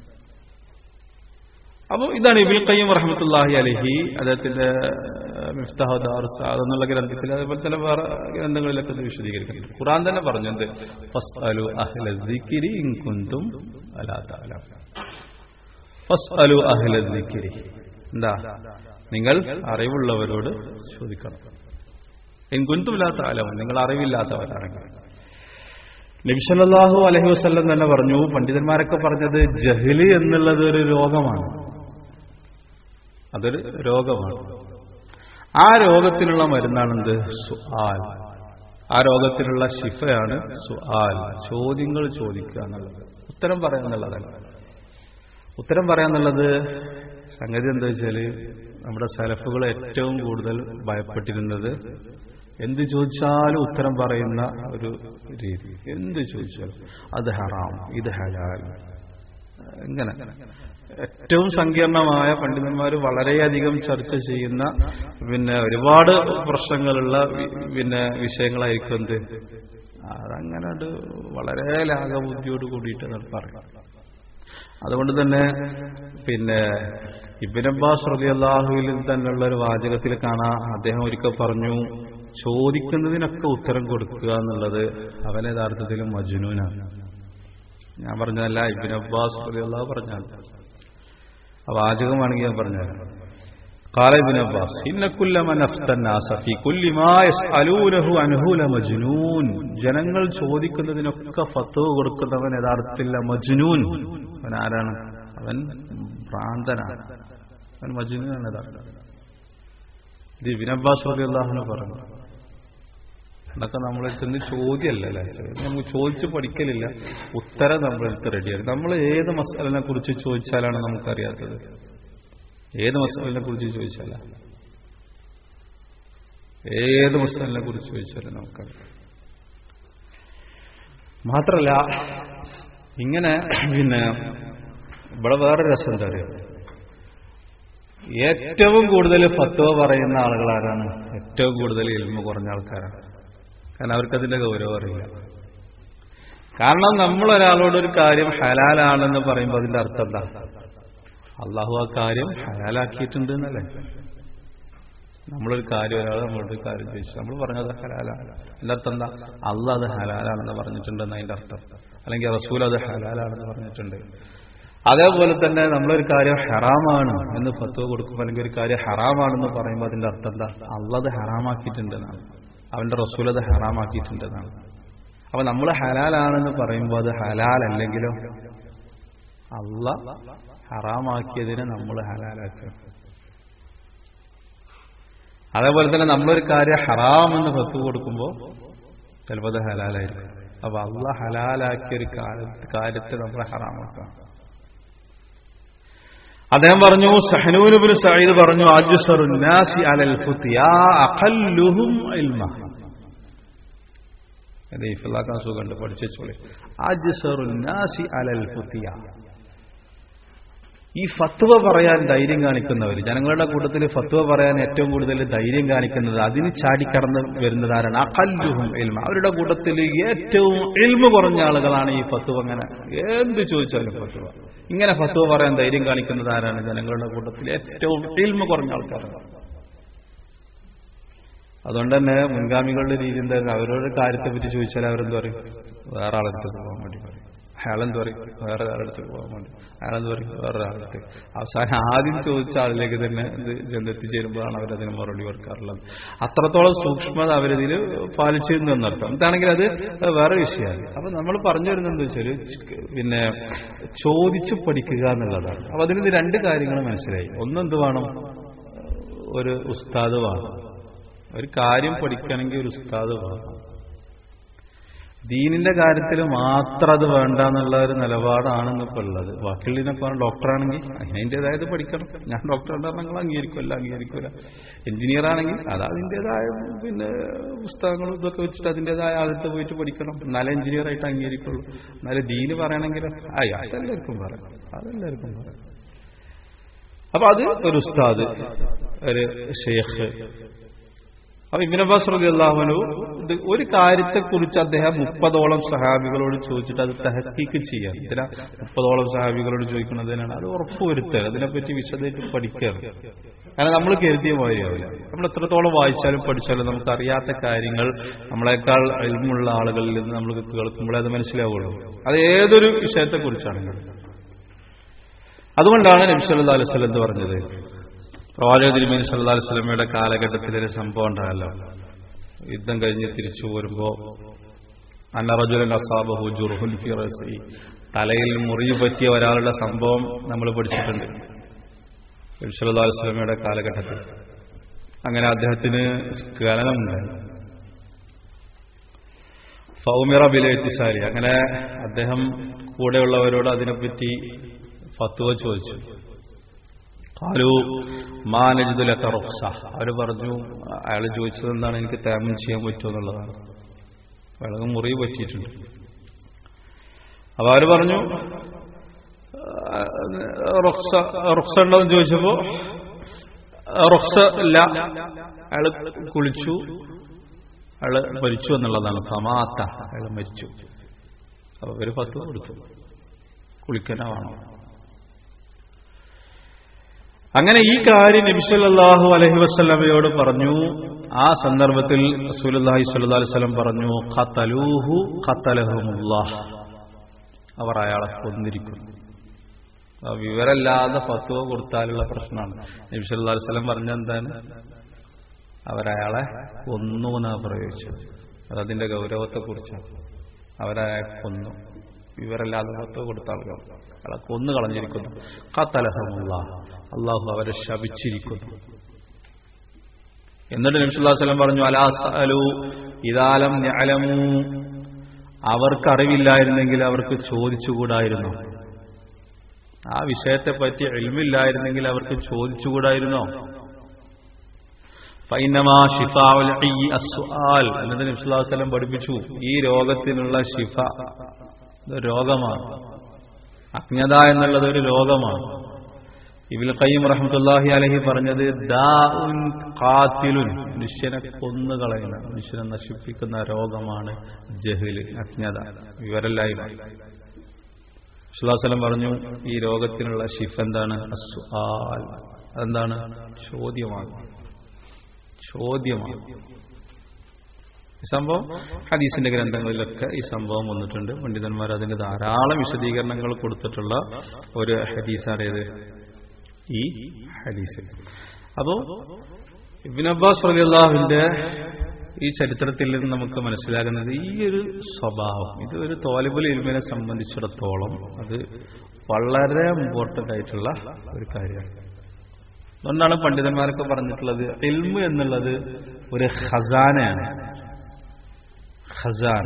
അപ്പോൾ ഇതാണ് ഇബിൽ ഖയ്യം റഹ്മത്തുല്ലാഹി അലഹി അദ്ദേഹത്തിന്റെ മിഫ്താഹ് എന്നുള്ള ഗ്രന്ഥത്തിൽ അതേപോലെ തന്നെ വേറെ ഗ്രന്ഥങ്ങളിലൊക്കെ ഇത് വിശദീകരിക്കുന്നുണ്ട് ഖുറാൻ തന്നെ പറഞ്ഞു എന്ത് ഫസ്അലു അഹ്ല ദിക്രി ഇൻ കുന്തും അലാ തഅലം ഫസ്അലു അഹ്ല ദിക്രി എന്താ നിങ്ങൾ അറിവുള്ളവരോട് ചോദിക്കണം എൻകുന്തുമില്ലാത്ത ആലം നിങ്ങൾ അറിവില്ലാത്തവരാണെങ്കിൽ നബിസല്ലാഹു അലഹി വസ്ല്ലം തന്നെ പറഞ്ഞു പണ്ഡിതന്മാരൊക്കെ പറഞ്ഞത് ജഹ്ലി എന്നുള്ളത് ഒരു രോഗമാണ് അതൊരു രോഗമാണ് ആ രോഗത്തിനുള്ള മരുന്നാണെന്ത് സുആൽ ആ രോഗത്തിനുള്ള ശിഫയാണ് സുആൽ ചോദ്യങ്ങൾ ചോദിക്കുക എന്നുള്ളത് ഉത്തരം പറയാന്നുള്ളതല്ല ഉത്തരം പറയാന്നുള്ളത് സംഗതി എന്താ വെച്ചാല് നമ്മുടെ സലഫുകൾ ഏറ്റവും കൂടുതൽ ഭയപ്പെട്ടിരുന്നത് എന്ത് ചോദിച്ചാലും ഉത്തരം പറയുന്ന ഒരു രീതി എന്ത് ചോദിച്ചാലും അത് ഹറാം ഇത് ഹലാൽ ഇങ്ങനെ ഏറ്റവും സങ്കീർണമായ പണ്ഡിതന്മാർ വളരെയധികം ചർച്ച ചെയ്യുന്ന പിന്നെ ഒരുപാട് പ്രശ്നങ്ങളുള്ള പിന്നെ വിഷയങ്ങളായിരിക്കും എന്ത് അതങ്ങനെ അത് വളരെ ലാഘബുദ്ധിയോട് കൂടിയിട്ട് പറയും അതുകൊണ്ട് തന്നെ പിന്നെ ഇബിൻ അബ്ബാസ് റബി അള്ളാഹുവിൽ തന്നെയുള്ള ഒരു വാചകത്തിൽ കാണാം അദ്ദേഹം ഒരിക്കൽ പറഞ്ഞു ചോദിക്കുന്നതിനൊക്കെ ഉത്തരം കൊടുക്കുക എന്നുള്ളത് അവൻ യഥാർത്ഥത്തിൽ മജുനൂനാണ് ഞാൻ പറഞ്ഞതല്ല ഇബിൻ അബ്ബാസ് റബി അള്ളാഹു പറഞ്ഞാൽ ആ വാചകമാണെങ്കിൽ ഞാൻ പറഞ്ഞുതരാം قال ابن عباس إن كل من أفتى الناس في كل ما يسألونه عنه لمجنون ജനങ്ങൾ ചോദിക്കുന്നതിനൊക്കെ ഫത്വ കൊടുക്കുന്നവൻ യഥാർത്ഥത്തിൽ മജ്നൂൻ അവൻ ആരാണ് അവൻ ഭ്രാന്തനാണ് അവൻ മജ്നൂനാണ് യഥാർത്ഥം ഇത് ഇബിൻ അബ്ബാസ് റബി അള്ളാഹുനെ പറഞ്ഞു എന്നൊക്കെ നമ്മളെടുത്ത് ചോദ്യമല്ല അല്ലേ നമുക്ക് ചോദിച്ച് പഠിക്കലില്ല ഉത്തരം നമ്മളെടുത്ത് റെഡിയാക്കി നമ്മൾ ഏത് മസാലിനെ കുറിച്ച് ചോദിച്ചാലാണ് നമുക്കറിയാത്തത് ഏത് മസാലിനെ കുറിച്ച് ചോദിച്ചാല ഏത് മസാലിനെ കുറിച്ച് ചോദിച്ചാലും നമുക്കറിയാം മാത്രല്ല ഇങ്ങനെ പിന്നെ ഇവിടെ വേറെ രസം എന്താ അറിയാം ഏറ്റവും കൂടുതൽ ഫത്വ പറയുന്ന ആളുകൾ ആരാണ് ഏറ്റവും കൂടുതൽ എൽമ കുറഞ്ഞ ആൾക്കാരാണ് കാരണം അവർക്കതിന്റെ ഗൗരവം അറിയില്ല കാരണം നമ്മൾ ഒരാളോട് ഒരു കാര്യം ഹലാലാണെന്ന് പറയുമ്പോൾ അതിന്റെ അർത്ഥം എന്താ അള്ളാഹു ആ കാര്യം ഹലാലാക്കിയിട്ടുണ്ട് എന്നല്ലേ നമ്മളൊരു കാര്യം ഒരാൾ നമ്മളോട് കാര്യം ചോദിച്ചു നമ്മൾ പറഞ്ഞത് ഹലാലാണ് അതിന്റെ അർത്ഥം എന്താ അള്ളാഹ് അത് ഹലാലാണെന്ന് പറഞ്ഞിട്ടുണ്ടെന്ന് അതിന്റെ അർത്ഥം അല്ലെങ്കിൽ റസൂൽ അത് ഹലാലാണെന്ന് പറഞ്ഞിട്ടുണ്ട് അതേപോലെ തന്നെ നമ്മളൊരു കാര്യം ഹറാമാണ് എന്ന് ഫത്വ കൊടുക്കുമ്പോൾ അല്ലെങ്കിൽ ഒരു കാര്യം ഹറാമാണെന്ന് പറയുമ്പോൾ അതിന്റെ അർത്ഥം എന്താ അള്ളത് ഹറാമാക്കിയിട്ടുണ്ടെന്നാണ് അവന്റെ റസൂൽ അത് ഹറാമാക്കിയിട്ടുണ്ടെന്നാണ് അപ്പൊ നമ്മൾ ഹലാലാണെന്ന് പറയുമ്പോൾ അത് ഹലാൽ അല്ലെങ്കിലോ അള്ള ഹറാമാക്കിയതിനെ നമ്മൾ ഹലാലാക്കുക അതേപോലെ തന്നെ നമ്മളൊരു കാര്യം ഹറാം എന്ന് ഫത്വ കൊടുക്കുമ്പോൾ ചിലപ്പോൾ അത് ഹലാലായിരിക്കും അപ്പൊ അള്ള ഹലാലാക്കിയ ഒരു കാര്യത്തെ നമ്മൾ ഹറാമാക്കാം അദ്ദേഹം പറഞ്ഞു സഹനൂനുബിന് സയ്യിദ് പറഞ്ഞു അജുസറുന്നാസി അലൽ ഫുത്തിയ അഖല്ലുഹും ഇൽമ ഇത് ഇഫലാക്കാൻ സുഖമുണ്ട് പഠിച്ചോളി അജുസറുന്നാസി അലൽ ഫുത്തിയ ഈ ഫത്വ പറയാൻ ധൈര്യം കാണിക്കുന്നവർ ജനങ്ങളുടെ കൂട്ടത്തിൽ ഫത്വ പറയാൻ ഏറ്റവും കൂടുതൽ ധൈര്യം കാണിക്കുന്നത് അതിന് ചാടിക്കടന്ന് വരുന്നതാരാണ് അകല്ലുഹും എൽമ അവരുടെ കൂട്ടത്തിൽ ഏറ്റവും എൽമ കുറഞ്ഞ ആളുകളാണ് ഈ ഫത്വ അങ്ങനെ എന്ത് ചോദിച്ചാലും ഫത്വ ഇങ്ങനെ ഫത്വ പറയാൻ ധൈര്യം കാണിക്കുന്നത് ആരാണ് ജനങ്ങളുടെ കൂട്ടത്തിൽ ഏറ്റവും എൽമ കുറഞ്ഞ ആൾക്കാരാണ് അതുകൊണ്ട് തന്നെ മുൻഗാമികളുടെ രീതി എന്തായിരുന്നു അവരോട് കാര്യത്തെ പറ്റി ചോദിച്ചാൽ അവരെന്ത് പറയും വേറെ ആളെടുത്ത് പോകാൻ വേണ്ടി പറയും അയാളെന്ത് പറയും വേറെ ഒരാളടുത്ത് പോകാൻ വേണ്ടി അയാളെന്ത് പറയും വേറെ ഒരാളടുത്ത് അവസാനം ആദ്യം ചോദിച്ച ആളിലേക്ക് തന്നെ ഇത് ചെന്നെത്തിച്ചേരുമ്പോഴാണ് അവരതിന് മറുപടി കൊടുക്കാറുള്ളത് അത്രത്തോളം സൂക്ഷ്മത അവരിതിൽ പാലിച്ചിരുന്നു എന്നർത്ഥം എന്താണെങ്കിൽ അത് വേറെ വിഷയമാണ് അപ്പൊ നമ്മൾ പറഞ്ഞു വരുന്നത് വെച്ചാല് പിന്നെ ചോദിച്ചു പഠിക്കുക എന്നുള്ളതാണ് അപ്പൊ അതിന് രണ്ട് കാര്യങ്ങൾ മനസ്സിലായി ഒന്നെന്ത് വേണം ഒരു ഉസ്താദ് വേണം ഒരു കാര്യം പഠിക്കണമെങ്കിൽ ഒരു ഉസ്താദ് വേണം ദീനിന്റെ കാര്യത്തിൽ മാത്രം അത് വേണ്ട എന്നുള്ള ഒരു നിലപാടാണ് ഇപ്പോൾ ഉള്ളത് ബാക്കിയുള്ളതിനൊക്കെ ഡോക്ടറാണെങ്കിൽ അതിൻ്റെതായത് പഠിക്കണം ഞാൻ ഡോക്ടർ നിങ്ങൾ അംഗീകരിക്കുമല്ല അംഗീകരിക്കില്ല എഞ്ചിനീയർ ആണെങ്കിൽ അത് അതിൻ്റെതായ പിന്നെ പുസ്തകങ്ങളും ഇതൊക്കെ വെച്ചിട്ട് അതിൻ്റെതായ ആദ്യത്തെ പോയിട്ട് പഠിക്കണം എന്നാലേ എഞ്ചിനീയർ ആയിട്ട് അംഗീകരിക്കുള്ളൂ എന്നാലും ദീന് പറയണമെങ്കിൽ ആയി അതെല്ലാവർക്കും പറയാം അതെല്ലാവർക്കും പറയാം അപ്പൊ അത് ഒരു ഉസ്താദ് ഒരു ഷെയ്ഖ് അപ്പൊ ഇബിൻ അബ്ബാസ് റബി അള്ളാഹുനു ഇത് ഒരു കാര്യത്തെക്കുറിച്ച് അദ്ദേഹം മുപ്പതോളം സഹാബികളോട് ചോദിച്ചിട്ട് അത് തഹക്കീക്ക് ചെയ്യാൻ ഇതിനാ മുപ്പതോളം സഹാബികളോട് ചോദിക്കുന്നതിനാണ് അത് ഉറപ്പുവരുത്തുക അതിനെപ്പറ്റി വിശദമായിട്ട് പഠിക്കുക കാരണം നമ്മൾ കരുതിയ മാതിരിയാവില്ല നമ്മൾ എത്രത്തോളം വായിച്ചാലും പഠിച്ചാലും നമുക്ക് അറിയാത്ത കാര്യങ്ങൾ നമ്മളെക്കാൾ എൽമുള്ള ആളുകളിൽ നിന്ന് നമ്മൾ കേൾക്കുമ്പോഴേ അത് മനസ്സിലാവുള്ളൂ അത് ഏതൊരു വിഷയത്തെക്കുറിച്ചാണെങ്കിലും അതുകൊണ്ടാണ് നബിസല്ലാ അലൈവല്ലം എന്ന് പറഞ്ഞത് പ്രവാചക തിരുമേനി സല്ലാ സ്വലമയുടെ കാലഘട്ടത്തിൽ ഒരു സംഭവം ഉണ്ടായല്ലോ യുദ്ധം കഴിഞ്ഞ് തിരിച്ചു പോരുമ്പോ അന്നറജുലൻ അസാബഹു ജുർഹുൽ ഫിറസി തലയിൽ മുറിവ് പറ്റിയ ഒരാളുടെ സംഭവം നമ്മൾ പഠിച്ചിട്ടുണ്ട് സ്വലമയുടെ കാലഘട്ടത്തിൽ അങ്ങനെ അദ്ദേഹത്തിന് സ്ഖലനമുണ്ടായി ഫൗമിറ ബിലേറ്റിസാരി അങ്ങനെ അദ്ദേഹം കൂടെയുള്ളവരോട് അതിനെപ്പറ്റി ഫത്തുവ ചോദിച്ചു കാലു മാനജിതുലൊക്കെ റൊക്സ അവർ പറഞ്ഞു അയാൾ ചോദിച്ചത് എന്താണ് എനിക്ക് തേമം ചെയ്യാൻ പറ്റുമോ എന്നുള്ളതാണ് അയാൾക്ക് മുറിവ് പറ്റിയിട്ടുണ്ട് അപ്പൊ അവർ പറഞ്ഞു റൊക്സ റൊക്സ ഉണ്ടോന്ന് ചോദിച്ചപ്പോ റൊക്സ ഇല്ല അയാള് കുളിച്ചു അയാള് മരിച്ചു എന്നുള്ളതാണ് സമാത്ത അയാൾ മരിച്ചു അപ്പൊ ഇവര് പത്ത് കൊടുത്തു കുളിക്കന വേണം അങ്ങനെ ഈ കാര്യം നബിസല്ലാഹു അലഹി വസ്ലമയോട് പറഞ്ഞു ആ സന്ദർഭത്തിൽ റസൂലുല്ലാഹി സ്വല്ലല്ലാഹു അലൈഹി വസല്ലം പറഞ്ഞു ഖതലൂഹു ഖതലഹുമുല്ലാഹ് അവർ അയാളെ കൊന്നിരിക്കുന്നു ആ വിവരല്ലാതെ ഫത്വ കൊടുത്താലുള്ള പ്രശ്നമാണ് നബി സല്ലല്ലാഹു അലൈഹി വസല്ലം പറഞ്ഞ എന്താണ് അവരയാളെ കൊന്നു എന്നാ പ്രയോഗിച്ചത് അതതിന്റെ ഗൗരവത്തെക്കുറിച്ചാണ് അവരയാളെ കൊന്നു വിവരല്ലാതെ ഫത്വ കൊടുത്ത ആളുകൾ അയാളെ കൊന്നു കളഞ്ഞിരിക്കുന്നു ഖതലഹുമുല്ലാ അള്ളാഹു അവരെ ശപിച്ചിരിക്കുന്നു എന്നിട്ട് നബിസുല്ലാസ്ലം പറഞ്ഞു അലാസലു ഇതാലം ന്യാലമു അവർക്ക് അറിവില്ലായിരുന്നെങ്കിൽ അവർക്ക് ചോദിച്ചുകൂടായിരുന്നോ ആ വിഷയത്തെപ്പറ്റി എൽമില്ലായിരുന്നെങ്കിൽ അവർക്ക് ചോദിച്ചുകൂടായിരുന്നോ ഫൈനമാ ഷിഫാൽ അസ്വാൽ എന്നിട്ട് നബിസുല്ലാസ്ലം പഠിപ്പിച്ചു ഈ രോഗത്തിനുള്ള ഷിഫ രോഗമാണ് അജ്ഞത എന്നുള്ളത് ഒരു രോഗമാണ് ഇബിൽ ഖയ്യം റഹ്മത്തുല്ലാഹി അലഹി പറഞ്ഞത് ദാഉൻ ഖാത്തിലുൻ മനുഷ്യനെ കൊന്നുകളയുന്ന മനുഷ്യനെ നശിപ്പിക്കുന്ന രോഗമാണ് ജഹല് അജ്ഞത വിവരല്ലായ്മ സുല്ലാസ്ലം പറഞ്ഞു ഈ രോഗത്തിനുള്ള ഷിഫ് എന്താണ് അസ്വാൽ അതെന്താണ് ചോദ്യമാണ് ചോദ്യമാണ് ഈ സംഭവം ഹദീസിന്റെ ഗ്രന്ഥങ്ങളിലൊക്കെ ഈ സംഭവം വന്നിട്ടുണ്ട് പണ്ഡിതന്മാർ അതിന് ധാരാളം വിശദീകരണങ്ങൾ കൊടുത്തിട്ടുള്ള ഒരു ഹദീസാണേത് ഈ ഹദീസിൽ അപ്പോ ഇബിൻ അബ്ബാസ് റലിയല്ലാഹുവിന്റെ ഈ ചരിത്രത്തിൽ നിന്ന് നമുക്ക് മനസ്സിലാകുന്നത് ഈ ഒരു സ്വഭാവം ഇത് ഒരു തോലിബുൽ ഇൽമിനെ സംബന്ധിച്ചിടത്തോളം അത് വളരെ ഇമ്പോർട്ടന്റ് ആയിട്ടുള്ള ഒരു കാര്യമാണ് അതുകൊണ്ടാണ് പണ്ഡിതന്മാരൊക്കെ പറഞ്ഞിട്ടുള്ളത് ഇൽമു എന്നുള്ളത് ഒരു ഖസാനയാണ് ഖസാന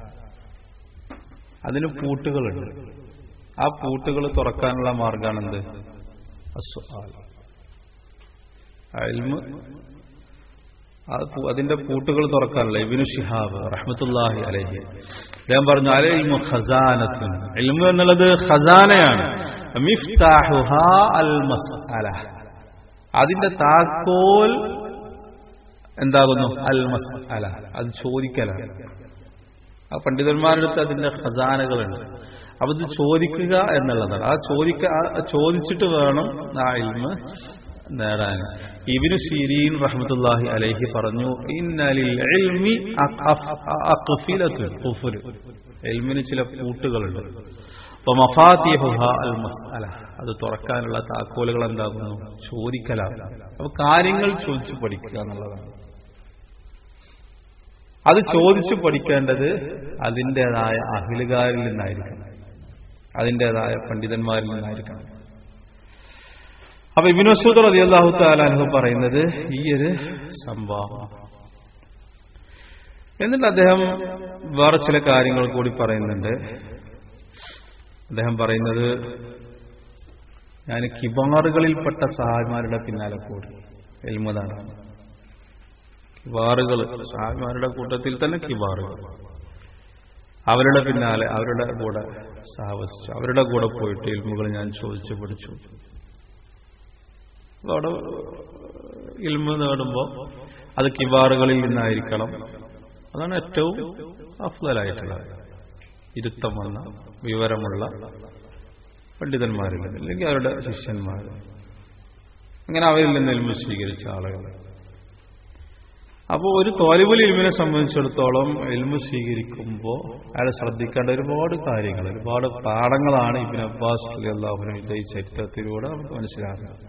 അതിന് പൂട്ടുകളുണ്ട് ആ പൂട്ടുകൾ തുറക്കാനുള്ള മാർഗമാണെന്ത് അൽമ് അതിന്റെ പൂട്ടുകൾ തുറക്കാനുള്ള ഇബിനു ഷിഹാബ് റഹ്മത്തുല്ലാഹി അലഹി അദ്ദേഹം പറഞ്ഞു അലൽമു ഖസാനത്തുൻ ഇൽമു എന്നുള്ളത് ഖസാനയാണ് മിഫ്താഹുഹാ അൽ മസ്അല അതിന്റെ താക്കോൽ എന്താകുന്നു അൽ മസ്അല അത് ചോദിക്കലാണ് ആ പണ്ഡിതന്മാരുടെ അടുത്ത് അതിന്റെ ഖസാനകളുണ്ട് അപ്പൊ ഇത് ചോദിക്കുക എന്നുള്ളതാണ് ആ ചോദിക്ക ചോദിച്ചിട്ട് വേണം ആ ഇൽമ് നേടാൻ ഇബിനു സീരീൻ റഹ്മത്തുല്ലാഹി അലൈഹി പറഞ്ഞു എൽമിന് ചില പൂട്ടുകളുണ്ട് അപ്പൊ മഫാത്തിഹുഹ അൽ മസ്അല അത് തുറക്കാനുള്ള താക്കോലുകൾ എന്താകുന്നു ചോദിക്കലാണ് അപ്പൊ കാര്യങ്ങൾ ചോദിച്ചു പഠിക്കുക എന്നുള്ളതാണ് അത് ചോദിച്ചു പഠിക്കേണ്ടത് അതിൻ്റെതായ അഖിലുകാരിൽ നിന്നായിരിക്കണം അതിൻ്റെതായ പണ്ഡിതന്മാരിൽ നിന്നായിരിക്കണം അപ്പൊ ഇബിനസൂദ് അലി അള്ളാഹു താലാൻഹു പറയുന്നത് ഈ ഒരു സംഭവം എന്നിട്ട് അദ്ദേഹം വേറെ ചില കാര്യങ്ങൾ കൂടി പറയുന്നുണ്ട് അദ്ദേഹം പറയുന്നത് ഞാൻ കിബാറുകളിൽപ്പെട്ട സഹായിമാരുടെ പിന്നാലെ കൂടി എൽമതാണ് കിബാറുകൾ സഹായിമാരുടെ കൂട്ടത്തിൽ തന്നെ കിബാറുകൾ അവരുടെ പിന്നാലെ അവരുടെ കൂടെ സഹവസിച്ചു അവരുടെ കൂടെ പോയിട്ട് ഇൽമുകൾ ഞാൻ ചോദിച്ചു പഠിച്ചു അവിടെ ഇൽമ നേടുമ്പോൾ അത് കിബാറുകളിൽ നിന്നായിരിക്കണം അതാണ് ഏറ്റവും അഫ്ലായിട്ടുള്ളത് ഇരുത്തം വന്ന വിവരമുള്ള പണ്ഡിതന്മാരിൽ അല്ലെങ്കിൽ അവരുടെ ശിഷ്യന്മാർ അങ്ങനെ അവരിൽ നിന്ന് ഇൽമ സ്വീകരിച്ച ആളുകൾ അപ്പോൾ ഒരു തോലിബുൽ ഇൽമിനെ സംബന്ധിച്ചിടത്തോളം ഇൽമ സ്വീകരിക്കുമ്പോൾ അയാൾ ശ്രദ്ധിക്കേണ്ട ഒരുപാട് കാര്യങ്ങൾ ഒരുപാട് പാഠങ്ങളാണ് ഇബിൻ അബ്ബാസ് അലി അള്ളാഹുവിന്റെ ഈ ചരിത്രത്തിലൂടെ നമുക്ക് മനസ്സിലാകുന്നത്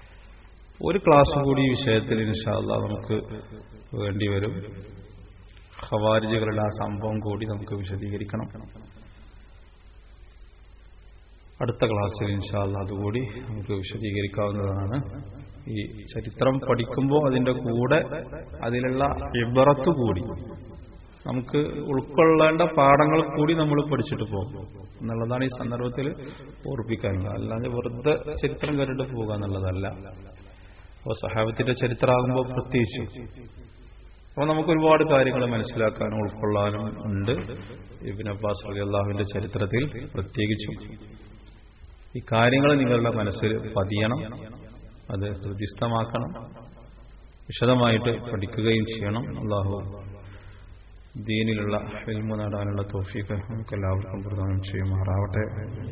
ഒരു ക്ലാസ് കൂടി ഈ വിഷയത്തിൽ ഇൻഷാല്ല നമുക്ക് വേണ്ടി വരും ഖവാരിജുകളുടെ ആ സംഭവം കൂടി നമുക്ക് വിശദീകരിക്കണം അടുത്ത ക്ലാസ്സിൽ ഇൻഷാല്ല അതുകൂടി നമുക്ക് വിശദീകരിക്കാവുന്നതാണ് ഈ ചരിത്രം പഠിക്കുമ്പോൾ അതിന്റെ കൂടെ അതിലുള്ള ഇബറത്ത് കൂടി നമുക്ക് ഉൾക്കൊള്ളേണ്ട പാഠങ്ങൾ കൂടി നമ്മൾ പഠിച്ചിട്ട് പോകും എന്നുള്ളതാണ് ഈ സന്ദർഭത്തിൽ ഓർപ്പിക്കാനുള്ളത് അല്ലാതെ വെറുതെ ചരിത്രം കണ്ടിട്ട് പോകുക എന്നുള്ളതല്ല അപ്പോൾ സഹാബത്തിന്റെ ചരിത്രമാകുമ്പോൾ പ്രത്യേകിച്ചും അപ്പോൾ നമുക്ക് ഒരുപാട് കാര്യങ്ങൾ മനസ്സിലാക്കാനും ഉൾക്കൊള്ളാനും ഉണ്ട് ഇബിൻ അബ്ബാസ് അലി അള്ളാഹുവിന്റെ ചരിത്രത്തിൽ പ്രത്യേകിച്ചും ഈ കാര്യങ്ങൾ നിങ്ങളുടെ മനസ്സിൽ പതിയണം അത് ഹൃദിസ്ഥമാക്കണം വിശദമായിട്ട് പഠിക്കുകയും ചെയ്യണം അള്ളാഹു ദീനിലുള്ള ഫിൽമ നേടാനുള്ള തോഫീക്ക് നമുക്ക് എല്ലാവർക്കും പ്രദാനം ചെയ്യുമാറാവട്ടെ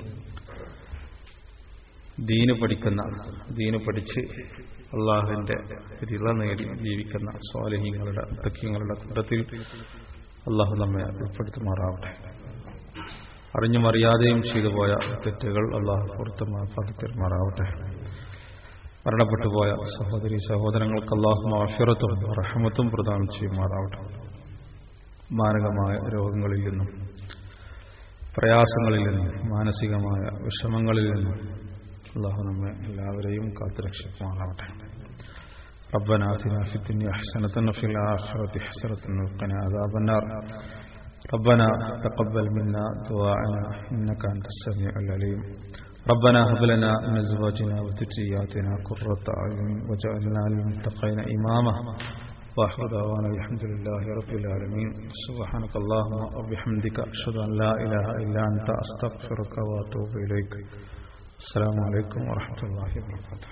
ദീന് പഠിക്കുന്ന ദീന് പഠിച്ച് അള്ളാഹുവിന്റെ റിള നേടി ജീവിക്കുന്ന സ്വാലിഹ്യങ്ങളുടെ തക്യങ്ങളുടെ കൂട്ടത്തിൽ അള്ളാഹു നമ്മെ ഉൾപ്പെടുത്തുമാറാവട്ടെ അറിഞ്ഞും അറിയാതെയും ചെയ്തു പോയ തെറ്റുകൾ അള്ളാഹു പുറത്ത് മാഫാക്കി തരുമാറാവട്ടെ മരണപ്പെട്ടു പോയ സഹോദരി സഹോദരങ്ങൾക്ക് അള്ളാഹു മാഫിറത്തും റഹമത്തും പ്രദാനം ചെയ്യുമാറാവട്ടെ മാരകമായ രോഗങ്ങളിൽ നിന്നും പ്രയാസങ്ങളിൽ നിന്നും മാനസികമായ വിഷമങ്ങളിൽ നിന്നും അള്ളാഹു നമ്മെ എല്ലാവരെയും കാത്തുരക്ഷിക്കുമാറാവട്ടെ ربنا آتنا في الدنيا حسنة وفي الآخرة حسنة وقنا عذاب النار ربنا تقبل منا دعاءنا إنك أنت السميع العليم ربنا هب لنا من أزواجنا وذرياتنا قرة أعين وجعلنا للمتقين إماما واخر دعوانا الحمد لله رب العالمين سبحانك اللهم وبحمدك اشهد ان لا اله الا انت استغفرك واتوب اليك السلام عليكم ورحمه الله وبركاته